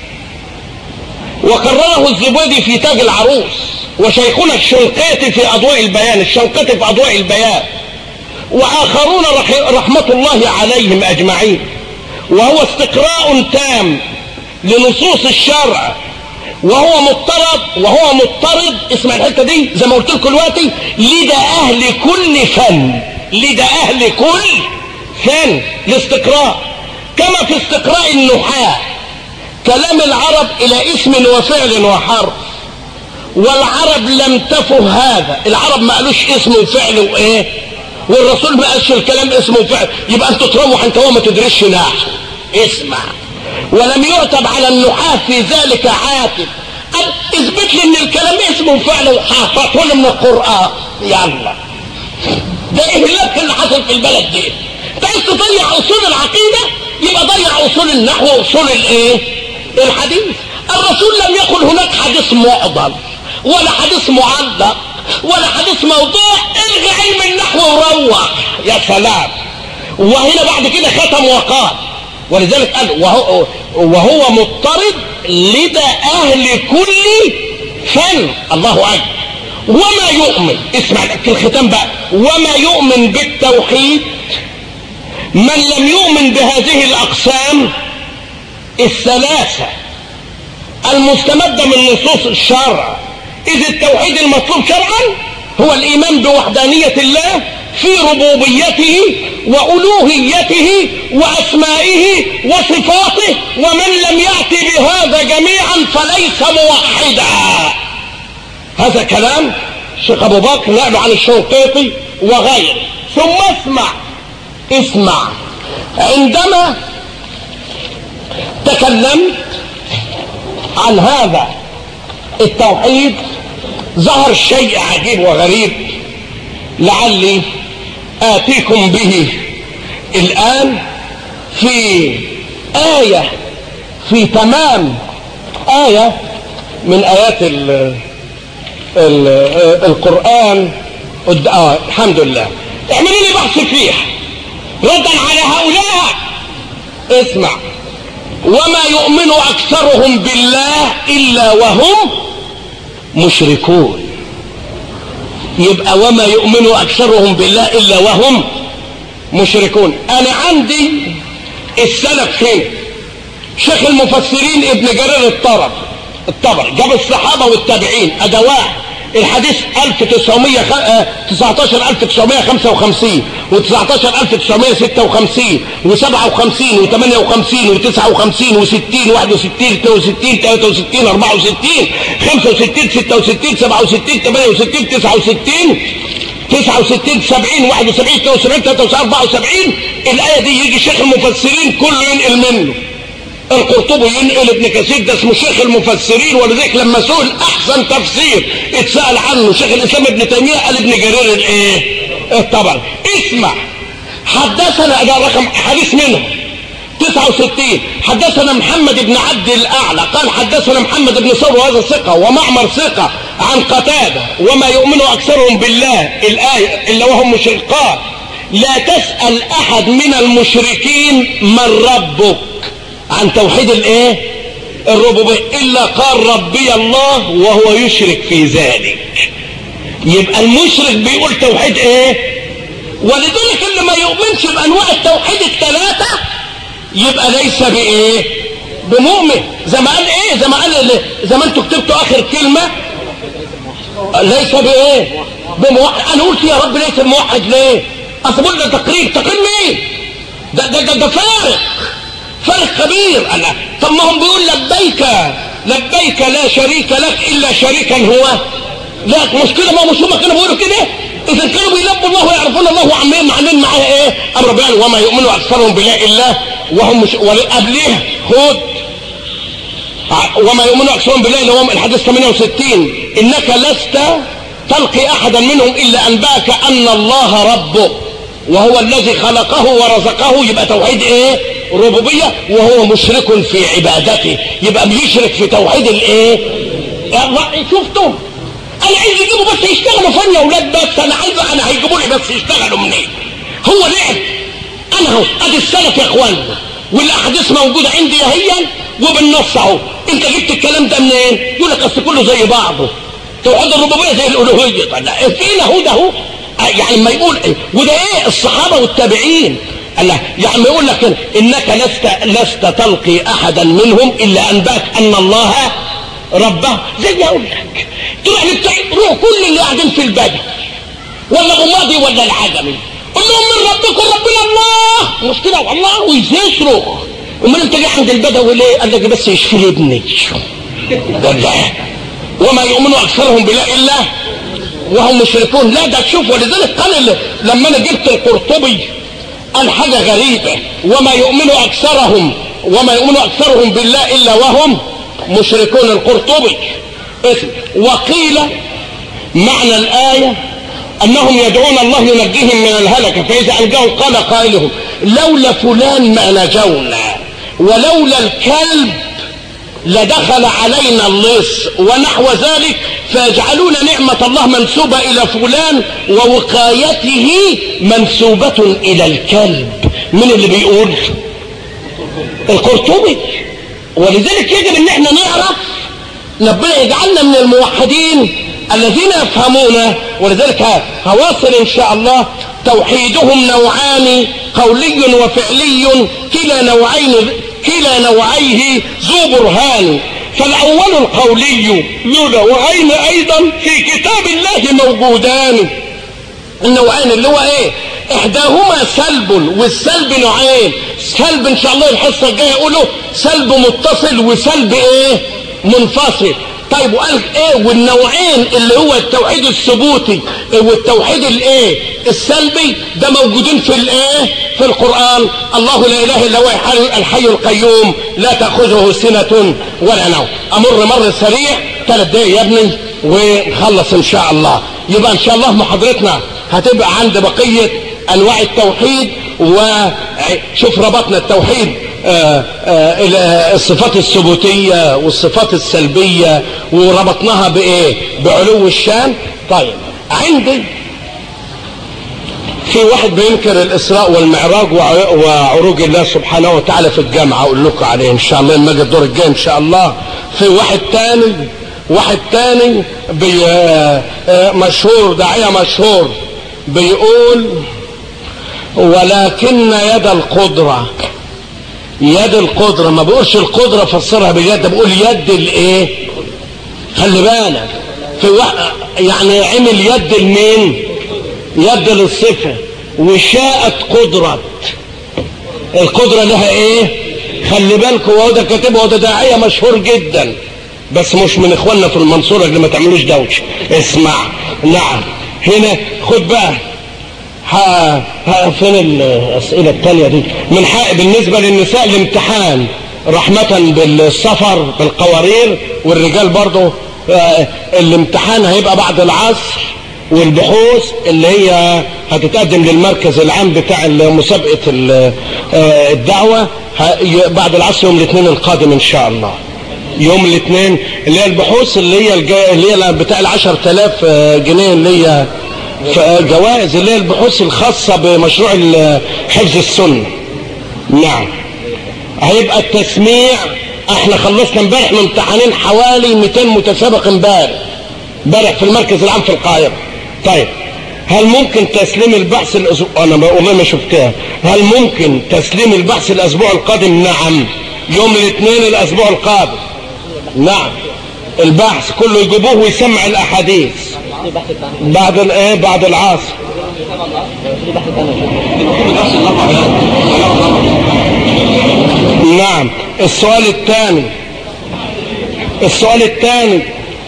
وقرره الزبيدي في تاج العروس وشيخنا الشنقيطي في أضواء البيان الشنقيطي في أضواء البيان وآخرون رحمة الله عليهم أجمعين وهو استقراء تام لنصوص الشرع وهو مضطرد وهو مضطرد اسمع الحته دي زي ما قلت لكم دلوقتي لدى اهل كل فن لدى اهل كل فن الاستقراء كما في استقراء النحاة كلام العرب الى اسم وفعل وحرف والعرب لم تفه هذا العرب ما قالوش اسم وفعل وايه والرسول ما قالش الكلام اسم وفعل يبقى انت تروح انت هو ما تدرسش نحو اسمع ولم يعتب على النحاة في ذلك عاتب اثبت لي ان الكلام اسم وفعل حافظه من القرآن يلا ده اهلاك اللي حصل في البلد دي انت عايز تضيع اصول العقيدة يبقى ضيع اصول النحو واصول الايه الحديث الرسول لم يقل هناك حديث معضل ولا حديث معلق ولا حديث موضوع الغي علم النحو وروح يا سلام وهنا بعد كده ختم وقال ولذلك قال وهو, وهو مضطرد لدى اهل كل فن الله اكبر وما يؤمن اسمع في الختام بقى وما يؤمن بالتوحيد من لم يؤمن بهذه الاقسام الثلاثه المستمده من نصوص الشرع اذ التوحيد المطلوب شرعا هو الايمان بوحدانيه الله في ربوبيته والوهيته واسمائه وصفاته ومن لم ياتي بهذا جميعا فليس موحدا هذا كلام الشيخ ابو بكر نقله عن الشنقيطي وغيره ثم اسمع اسمع عندما تكلمت عن هذا التوحيد ظهر شيء عجيب وغريب لعلي آتيكم به الآن في آية في تمام آية من آيات ال ال القرآن آه الحمد لله اعملوا لي بحث فيها ردا على هؤلاء اسمع وما يؤمن أكثرهم بالله إلا وهم مشركون يبقى وما يؤمن أكثرهم بالله إلا وهم مشركون أنا عندي السلف هنا شيخ المفسرين ابن جرير الطرب الطبري جاب الصحابة والتابعين أدوات الحديث 1900 19955 و 19956 و 57 و 58 و 59 و 60 61 62 63 64 65 66 67 68 69 69 70 71 72 73 74 الآية دي يجي شيخ المفسرين كله ينقل منه القرطبي ينقل ابن كثير ده اسمه شيخ المفسرين ولذلك لما سئل احسن تفسير اتسال عنه شيخ الاسلام ابن تيميه قال ابن جرير الايه الطبري اسمع حدثنا ده رقم حديث منه 69 حدثنا محمد بن عبد الاعلى قال حدثنا محمد بن ثور وهذا ثقه ومعمر ثقه عن قتاده وما يؤمن اكثرهم بالله الايه الا وهم مشركان لا تسال احد من المشركين من ربك عن توحيد الايه الربوبية الا قال ربي الله وهو يشرك في ذلك يبقى المشرك بيقول توحيد ايه ولذلك اللي ما يؤمنش بانواع التوحيد الثلاثة يبقى ليس بايه بمؤمن زي ما قال ايه زي ما قال زي ما انتوا كتبتوا اخر كلمة ليس بايه بموحد انا قلت يا رب ليس بموحد ليه اصل بقول ده تقرير تقرير مين ده ده ده, ده فارق فارق كبير انا طب ما هم بيقول لبيك لبيك لا شريك لك الا شريكا هو لا مش كده ما مش هم كانوا بيقولوا كده اذا كانوا بيلبوا الله ويعرفون الله وعمالين معلين معاه ايه امر بيان وما يؤمن اكثرهم بلا الا وهم مش قبليه خد وما يؤمن اكثرهم بالله الا هم الحديث 68 انك لست تلقي احدا منهم الا انباك ان الله ربه وهو الذي خلقه ورزقه يبقى توحيد ايه ربوبيه وهو مشرك في عبادته يبقى بيشرك في توحيد الايه شفتم انا عايز يجيبوا بس يشتغلوا فن يا اولاد بس انا عايز انا هيجيبوا لي بس يشتغلوا منين هو لعب انا اهو ادي السلف يا اخوان والاحاديث موجوده عندي هي وبالنص اهو انت جبت الكلام ده منين يقول لك اصل كله زي بعضه توحيد الربوبيه زي الالوهيه طلع فين اهو ده اهو يعني ما يقول ايه وده ايه الصحابه والتابعين الله يعني يقول لك انك لست لست تلقي احدا منهم الا انباك ان الله ربه زي ما اقول لك تروح روح كل اللي قاعدين في البدر ولا غماضي ولا العجمي قول لهم من ربكم ربنا الله مش كده والله ويصرخ امال انت جاي عند البدوي ليه قال لك بس يشفي لي ابني والله وما يؤمن اكثرهم بالله الا وهم مشركون لا ده تشوف ولذلك قال لما انا جبت القرطبي قال حاجه غريبه وما يؤمن اكثرهم وما يؤمن اكثرهم بالله الا وهم مشركون القرطبي وقيل معنى الايه انهم يدعون الله ينجيهم من الهلكه فاذا انجاهم قال قائلهم لولا فلان ما نجونا ولولا الكلب لدخل علينا اللص ونحو ذلك فيجعلون نعمة الله منسوبة إلى فلان ووقايته منسوبة إلى الكلب من اللي بيقول القرطبي ولذلك يجب ان احنا نعرف ربنا يجعلنا من الموحدين الذين يفهمون ولذلك هواصل ان شاء الله توحيدهم نوعان قولي وفعلي كلا نوعين كلا نوعيه ذو برهان فالاول القولي ذو نوعين ايضا في كتاب الله موجودان النوعين اللي هو ايه احداهما سلب والسلب نوعين سلب ان شاء الله الحصه الجايه يقولوا سلب متصل وسلب ايه منفصل طيب وقال ايه والنوعين اللي هو التوحيد الثبوتي والتوحيد الايه السلبي ده موجودين في الايه في القرآن الله لا اله الا هو الحي القيوم لا تأخذه سنة ولا نوم امر مر سريع ثلاث دقايق يا ابني ونخلص ان شاء الله يبقى ان شاء الله محاضرتنا هتبقى عند بقية انواع التوحيد وشوف ربطنا التوحيد آآ آآ الصفات الثبوتية والصفات السلبية وربطناها بايه بعلو الشان طيب عندي في واحد بينكر الاسراء والمعراج وعروج الله سبحانه وتعالى في الجامعة اقول لكم عليه ان شاء الله لما اجي الدور الجاي ان شاء الله في واحد تاني واحد تاني بي مشهور داعية مشهور بيقول ولكن يد القدرة يد القدرة ما بقولش القدرة فسرها باليد بقول يد الايه خلي بالك في واحد يعني عمل يد لمين يد للصفة وشاءت قدرة القدرة لها ايه خلي بالكم وهو ده كاتبه وده داعية مشهور جدا بس مش من اخواننا في المنصورة اللي ما تعملوش دوش اسمع نعم هنا خد بقى ها ها فين الاسئله الثانيه دي من حق بالنسبه للنساء الامتحان رحمه بالسفر بالقوارير والرجال برضه آه الامتحان هيبقى بعد العصر والبحوث اللي هي هتتقدم للمركز العام بتاع مسابقه آه الدعوه بعد العصر يوم الاثنين القادم ان شاء الله يوم الاثنين اللي هي البحوث اللي هي اللي هي بتاع ال 10000 جنيه اللي هي جوائز اللي هي البحوث الخاصة بمشروع حفظ السنة نعم هيبقى التسميع احنا خلصنا امبارح من امتحانين حوالي 200 متسابق امبارح امبارح في المركز العام في القاهره طيب هل ممكن تسليم البحث الاسبوع انا والله ما شفتها هل ممكن تسليم البحث الاسبوع القادم نعم يوم الاثنين الاسبوع القادم نعم البحث كله يجيبوه ويسمع الاحاديث بعد الايه بعد العصر نعم السؤال الثاني السؤال الثاني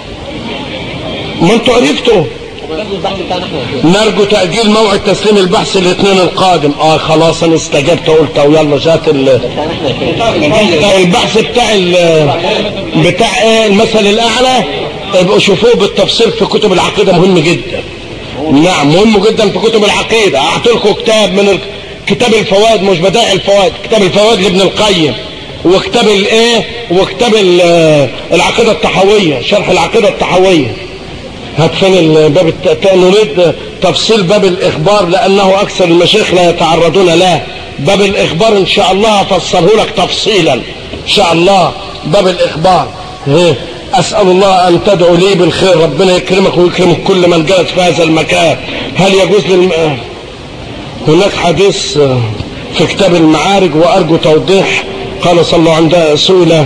ما انتوا عرفتوا نرجو تأجيل موعد تسليم البحث الاثنين القادم اه خلاص انا استجبت قلت ويلا جات ال... البحث بتاع ال... بتاع ايه المثل الاعلى ابقوا شوفوه بالتفصيل في كتب العقيدة مهم جدا نعم مهم جدا في كتب العقيدة اعطيلكم كتاب من ال... كتاب الفوائد مش بدائع الفوائد كتاب الفوائد لابن القيم وكتاب الايه وكتاب العقيدة التحوية شرح العقيدة التحوية هات فين الباب الت... نريد تفصيل باب الاخبار لانه اكثر المشايخ لا يتعرضون له باب الاخبار ان شاء الله هفسره لك تفصيلا ان شاء الله باب الاخبار هيه. اسال الله ان تدعو لي بالخير ربنا يكرمك ويكرم كل من جلس في هذا المكان هل يجوز للم... هناك حديث في كتاب المعارج وارجو توضيح قال صلى الله عند سئل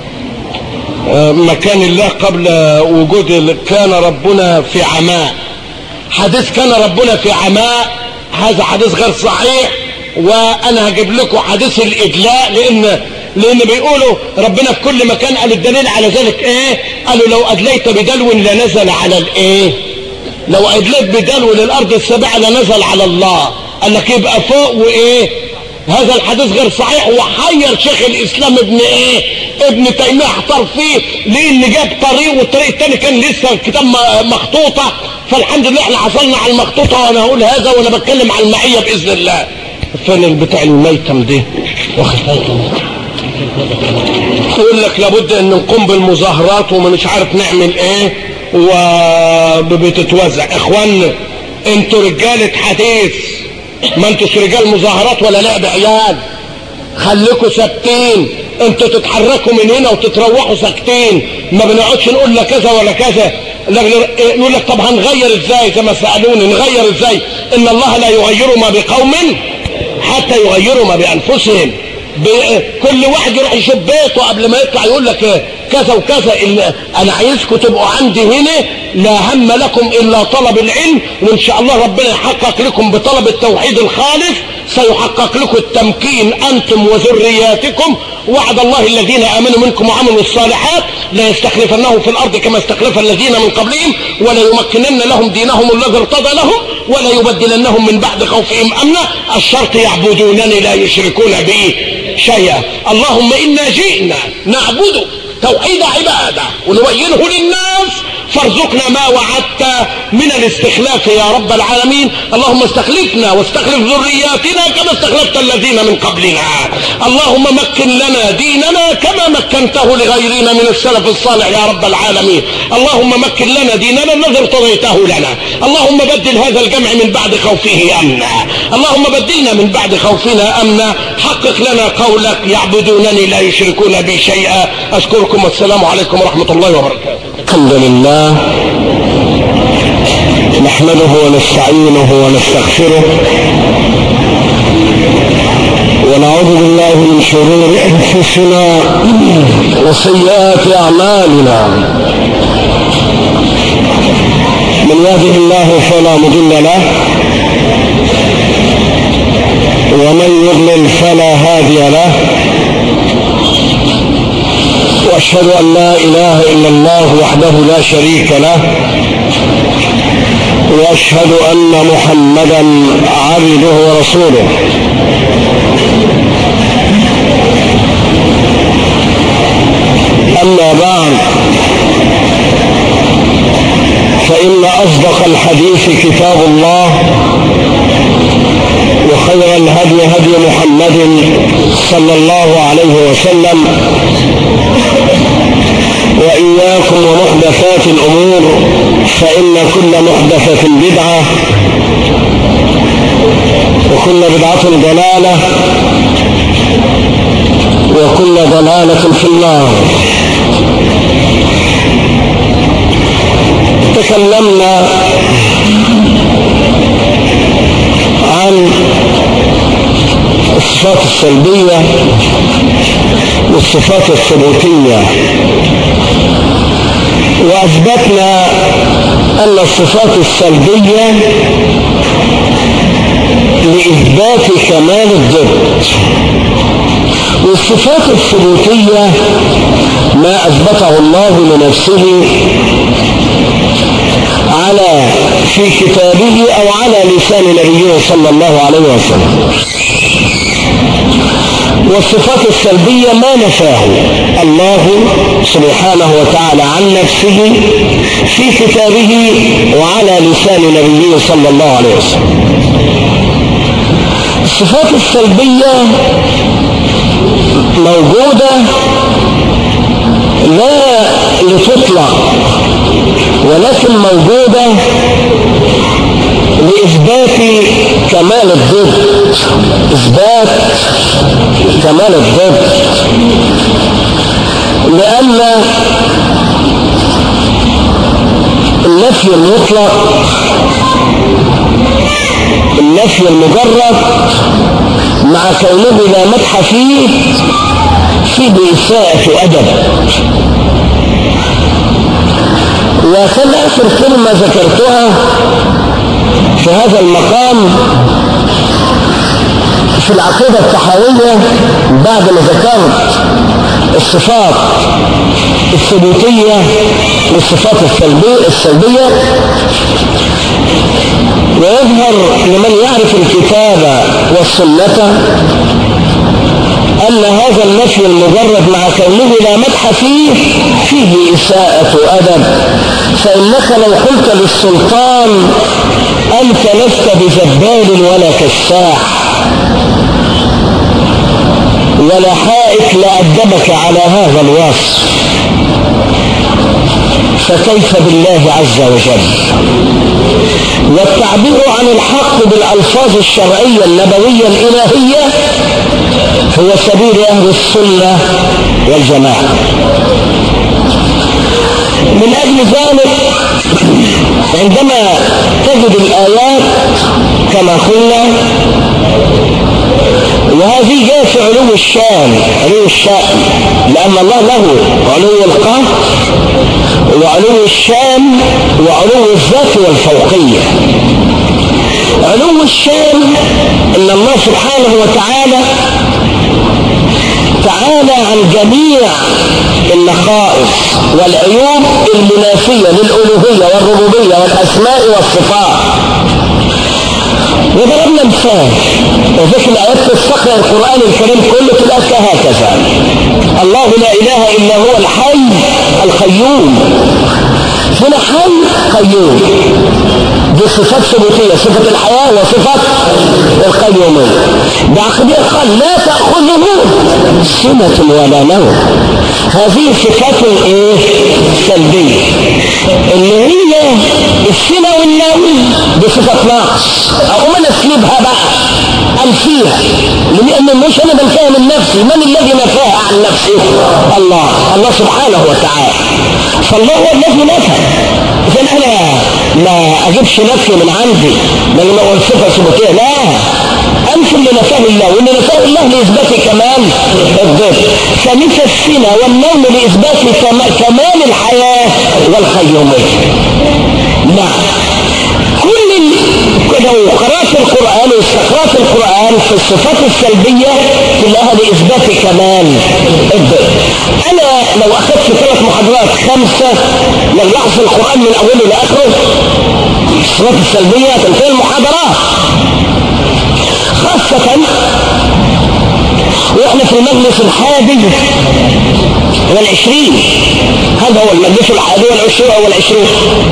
مكان الله قبل وجود كان ربنا في عماء حديث كان ربنا في عماء هذا حديث غير صحيح وانا هجيب لكم حديث الادلاء لان لان بيقولوا ربنا في كل مكان قال الدليل على ذلك ايه قالوا لو ادليت بدلو لنزل على الايه لو ادليت بدلو للارض السابعه لنزل على الله قال لك يبقى فوق وايه هذا الحديث غير صحيح وحير شيخ الاسلام ابن ايه ابن تيميه احتار فيه لان جاب طريق والطريق الثاني كان لسه الكتاب مخطوطه فالحمد لله احنا حصلنا على المخطوطه وانا هقول هذا وانا بتكلم عن المعيه باذن الله فين البتاع الميتم دي واخد يقول لك لابد ان نقوم بالمظاهرات ومش عارف نعمل ايه وبتتوزع اخوانا انتوا رجاله حديث ما انتوش رجال مظاهرات ولا لعب عيال خليكوا ثابتين انتوا تتحركوا من هنا وتتروحوا ساكتين ما بنقعدش نقول لا كذا ولا كذا يقول لك طب هنغير ازاي زي ما سالوني نغير ازاي ان الله لا يغير ما بقوم حتى يغيروا ما بانفسهم كل واحد يروح يشوف بيته قبل ما يطلع يقول لك كذا وكذا انا عايزكم تبقوا عندي هنا لا هم لكم الا طلب العلم وان شاء الله ربنا يحقق لكم بطلب التوحيد الخالص سيحقق لكم التمكين انتم وذرياتكم وعد الله الذين امنوا منكم وعملوا الصالحات لا يستخلفنهم في الارض كما استخلف الذين من قبلهم ولا يمكنن لهم دينهم الذي ارتضى لهم ولا يبدلنهم من بعد خوفهم امنا الشرط يعبدونني لا يشركون بي شيئا اللهم انا جئنا نعبدك توحيد عباده ونبينه للناس فارزقنا ما وعدت من الاستخلاف يا رب العالمين اللهم استخلفنا واستخلف ذرياتنا كما استخلفت الذين من قبلنا اللهم مكن لنا ديننا كما مكنته لغيرنا من السلف الصالح يا رب العالمين اللهم مكن لنا ديننا الذي ارتضيته لنا اللهم بدل هذا الجمع من بعد خوفه امنا اللهم بدلنا من بعد خوفنا امنا حقق لنا قولك يعبدونني لا يشركون بي شيئا اشكركم والسلام عليكم ورحمه الله وبركاته الحمد لله نحمده ونستعينه ونستغفره ونعوذ بالله من شرور انفسنا وسيئات اعمالنا من يهده الله فلا مضل له ومن يضلل فلا هادي له واشهد ان لا اله الا الله وحده لا شريك له واشهد ان محمدا عبده ورسوله اما بعد فان اصدق الحديث كتاب الله وخير الهدي هدي محمد صلى الله عليه وسلم وإياكم ومحدثات الأمور فإن كل محدثة بدعة وكل بدعة ضلالة وكل ضلالة في النار تكلمنا عن الصفات السلبية والصفات الثبوتية وأثبتنا أن الصفات السلبية لإثبات كمال الضد والصفات الثبوتية ما أثبته الله لنفسه على في كتابه أو على لسان نبيه صلى الله عليه وسلم والصفات السلبية ما نفاه الله سبحانه وتعالى عن نفسه في كتابه وعلى لسان نبيه صلى الله عليه وسلم الصفات السلبية موجودة لا لتطلق ولكن موجودة لإثبات كمال الضد إثبات كمال الضد لأن النفي المطلق النفي المجرد مع كونه لا مدح فيه فيه إساءة أدب وكان آخر كلمة ذكرتها في هذا المقام في العقيدة التحوية بعد ما ذكرت الصفات الثبوتية والصفات السلبية, السلبية ويظهر لمن يعرف الكتاب والسنة أن هذا النفي المجرد مع كونه لا مدح فيه فيه إساءة أدب فإنك لو قلت للسلطان أنت لست بجبال ولا كساح ولا حائك لأدبك على هذا الوصف فكيف بالله عز وجل والتعبير عن الحق بالألفاظ الشرعية النبوية الإلهية هو سبيل أهل السنة والجماعة من أجل ذلك عندما تجد الآيات كما قلنا وهذه جاء في علو الشان علو الشأن لأن الله له علو القهر وعلو الشان وعلو الذات والفوقية علو الشان ان الله سبحانه وتعالى تعالى عن جميع النقائص والعيوب المنافية للألوهية والربوبية والأسماء والصفات وضربنا مثال وذلك الآيات تستقرأ القرآن الكريم كله تلاقيها هكذا الله لا إله إلا هو الحي القيوم هنا حي قيوم دي صفات ثبوتية صفة الحياة وصفة القيومية بعقدية قال لا تأخذه سنة ولا نوم هذه صفات الايه سلبية اللي هي السنة والنوم دي صفة نقص اقوم انا اسلبها بقى انفيها لان مش انا بنفيها من نفسي من الذي نفاها عن نفسه الله الله سبحانه وتعالى فالله هو الذي نفى اذا انا ما اجيبش نفسي من عندي بل ما اقول صفه ثبوتيه لا انفي اللي نفاه الله واللي نفاه الله لاثبات كمال الضد فمثل السنه والنوم لاثبات كمال الحياه والقيوميه نعم كل لو قرأت القرآن واستقرأت القرآن في الصفات السلبية كلها لإثبات كمال الضد أنا لو أخذت في ثلاث محاضرات خمسة لو يحصل القرآن من أوله لآخره الصفات السلبية تنتهي المحاضرات خاصة واحنا في المجلس الحادي والعشرين هذا هو المجلس الحادي والعشرين او العشرين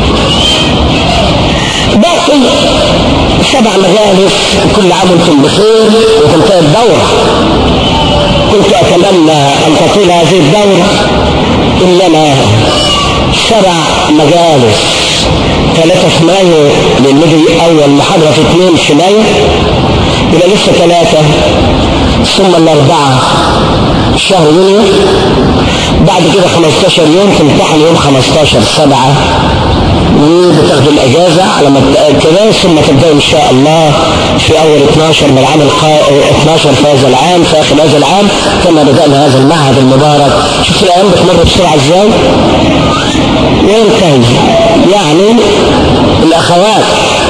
باقي سبع مجالس كل عام وانتم بخير وتنتهي الدورة كنت اتمنى ان تطول هذه الدورة انما سبع مجالس ثلاثة في مايو للنبي اول محاضرة في اثنين في مايو يبقى لسه ثلاثة ثم الأربعة شهر يونيو بعد كده 15 يوم تمتحن يوم 15 سبعة وبتاخد الأجازة على ما كده ثم تبدأ إن شاء الله في أول 12 من العام القا... 12 في هذا العام في آخر هذا العام كما بدأنا هذا المعهد المبارك شوف الأيام بتمر بسرعة إزاي وينتهي يعني الأخوات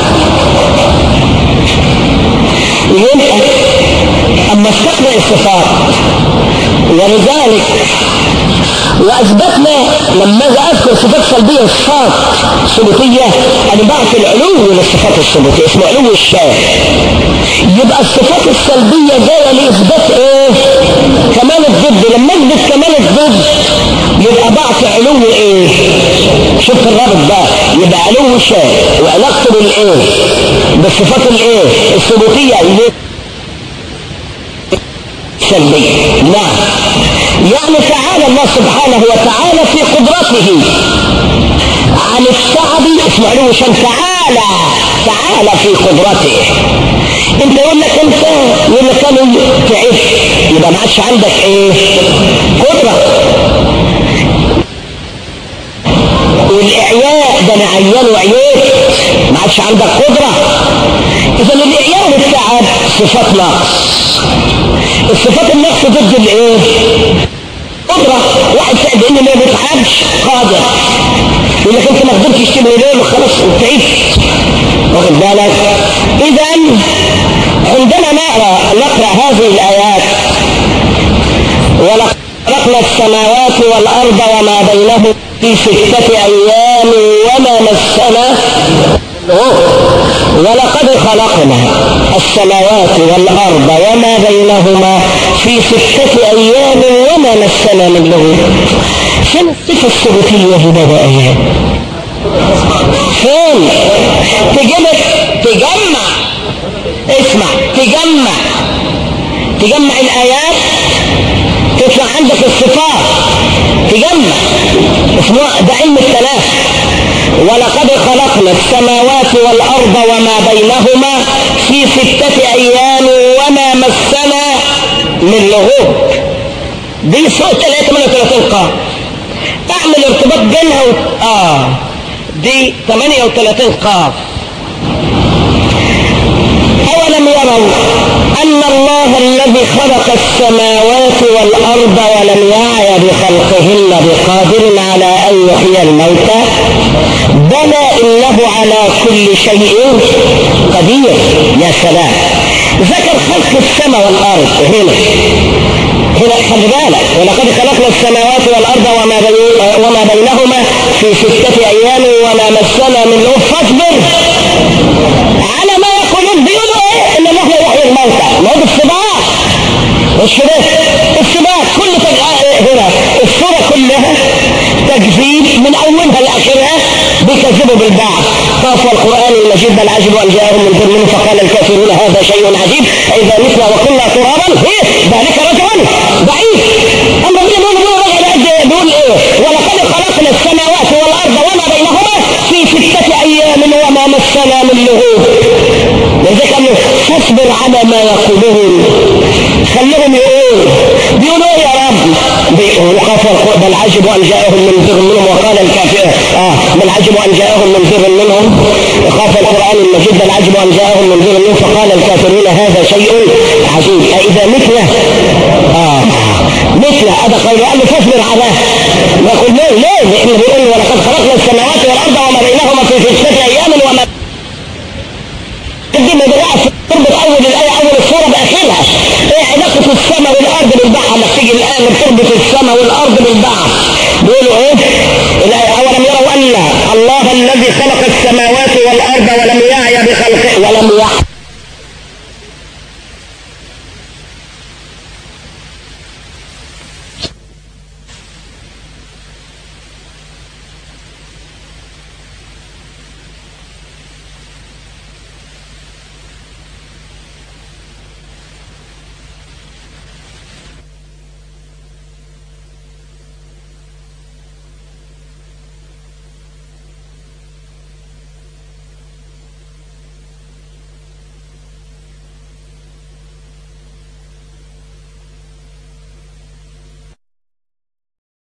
يبقى اما استقبل الصفات ولذلك واثبتنا لما اجي اذكر صفات سلبيه صفات ثبوتيه انا بعرف العلو للصفات الثبوتيه اسمه علو الشاه يبقى الصفات السلبيه جايه لاثبات ايه؟ كمال الضد لما اثبت كمال الضد يبقى بعرف علو ايه؟ شوف الرابط ده يبقى علو الشاه وعلاقته بالايه؟ بالصفات الايه؟ الثبوتيه سلبية نعم يعني تعالى الله سبحانه وتعالى في قدرته عن التعب اسمع له شان تعالى تعالى في قدرته انت يقول لك انت يقول لك انا تعبت يبقى ما عادش عندك ايه قدرة والاعياء ده انا عيان وعييت ما عادش عندك قدرة اذا الاعياء والتعب صفات نقص الصفات النقص ضد الايه قدرة واحد سعد ان ما بيتعبش قادر يقول لك انت ما قدرتش تبني ليل وخلاص تعبت واخد بالك اذا عندما نقرا نقرا هذه الايات ولقد خلقنا السماوات والارض وما بينهم في ستة ايام وما مسنا ولقد خلقنا السماوات والأرض وما بينهما في ستة أيام وما مسنا من لغو فين الصفة الثبوتية هنا بقى فين تجمع تجمع اسمع تجمع تجمع الآيات تطلع عندك الصفات تجمع اسمه ده علم الثلاث ولقد خلقنا السماوات والأرض وما بينهما في ستة أيام وما مسنا من لغوب دي سوء 38 قاف اعمل ارتباط بينها و... اه دي 38 قاف أولم يروا أن الله الذي خلق السماوات والأرض ولم يعي بخلقهن بقادر على أن يحيي الموتى بلى إنه على كل شيء قدير يا سلام ذكر خلق السماء والأرض هنا هنا خلي بالك ولقد خلقنا السماوات والأرض وما, بي... وما بينهما في ستة أيام وما مسنا من لغة فاصبر على ما يقولون بيقولوا ايه ان الله يحيي الموتى ما هو الصباح والشباب الصباح كل تج... هنا الصورة كلها تكذيب من اولها لاخرها بيكذبوا بالبعث طاف القران المجيد بل عجبوا ان جاءهم من ظلم فقال الكافرون هذا شيء عجيب اذا متنا وكنا ترابا هي ذلك رجل بعيد اما بيقولوا بيقولوا رجل بيقول ايه ولقد خلقنا السماوات والارض وما بينهما في ستة ايام وما مسنا من لغوب لذلك قالوا فاصبر على ما يقولون خليهم يقول بيقولوا ايه يا رب بيقولوا خافوا بل عجبوا ان جاءهم منذر منهم وقال الكافر اه بل عجبوا ان جاءهم منذر منهم خاف القران المجيد بل عجبوا ان جاءهم منذر منهم فقال الكافرون هذا شيء عجيب أإذا مثله اه مثله هذا قول قال له فاصبر على نقول ليه ليه لانه بيقول ولقد خلقنا السماوات والارض وما بينهما في ستة ايام وما تقدم دلوقتي في تربط اول الايه اول الصوره باخرها ايه علاقه السماء والارض بالبعض لما تيجي الايه بتربط السماء والارض بالبعض بيقولوا ايه الايه اولم يروا ان الله الذي خلق السماوات والارض ولم يعي بخلقه ولم يعي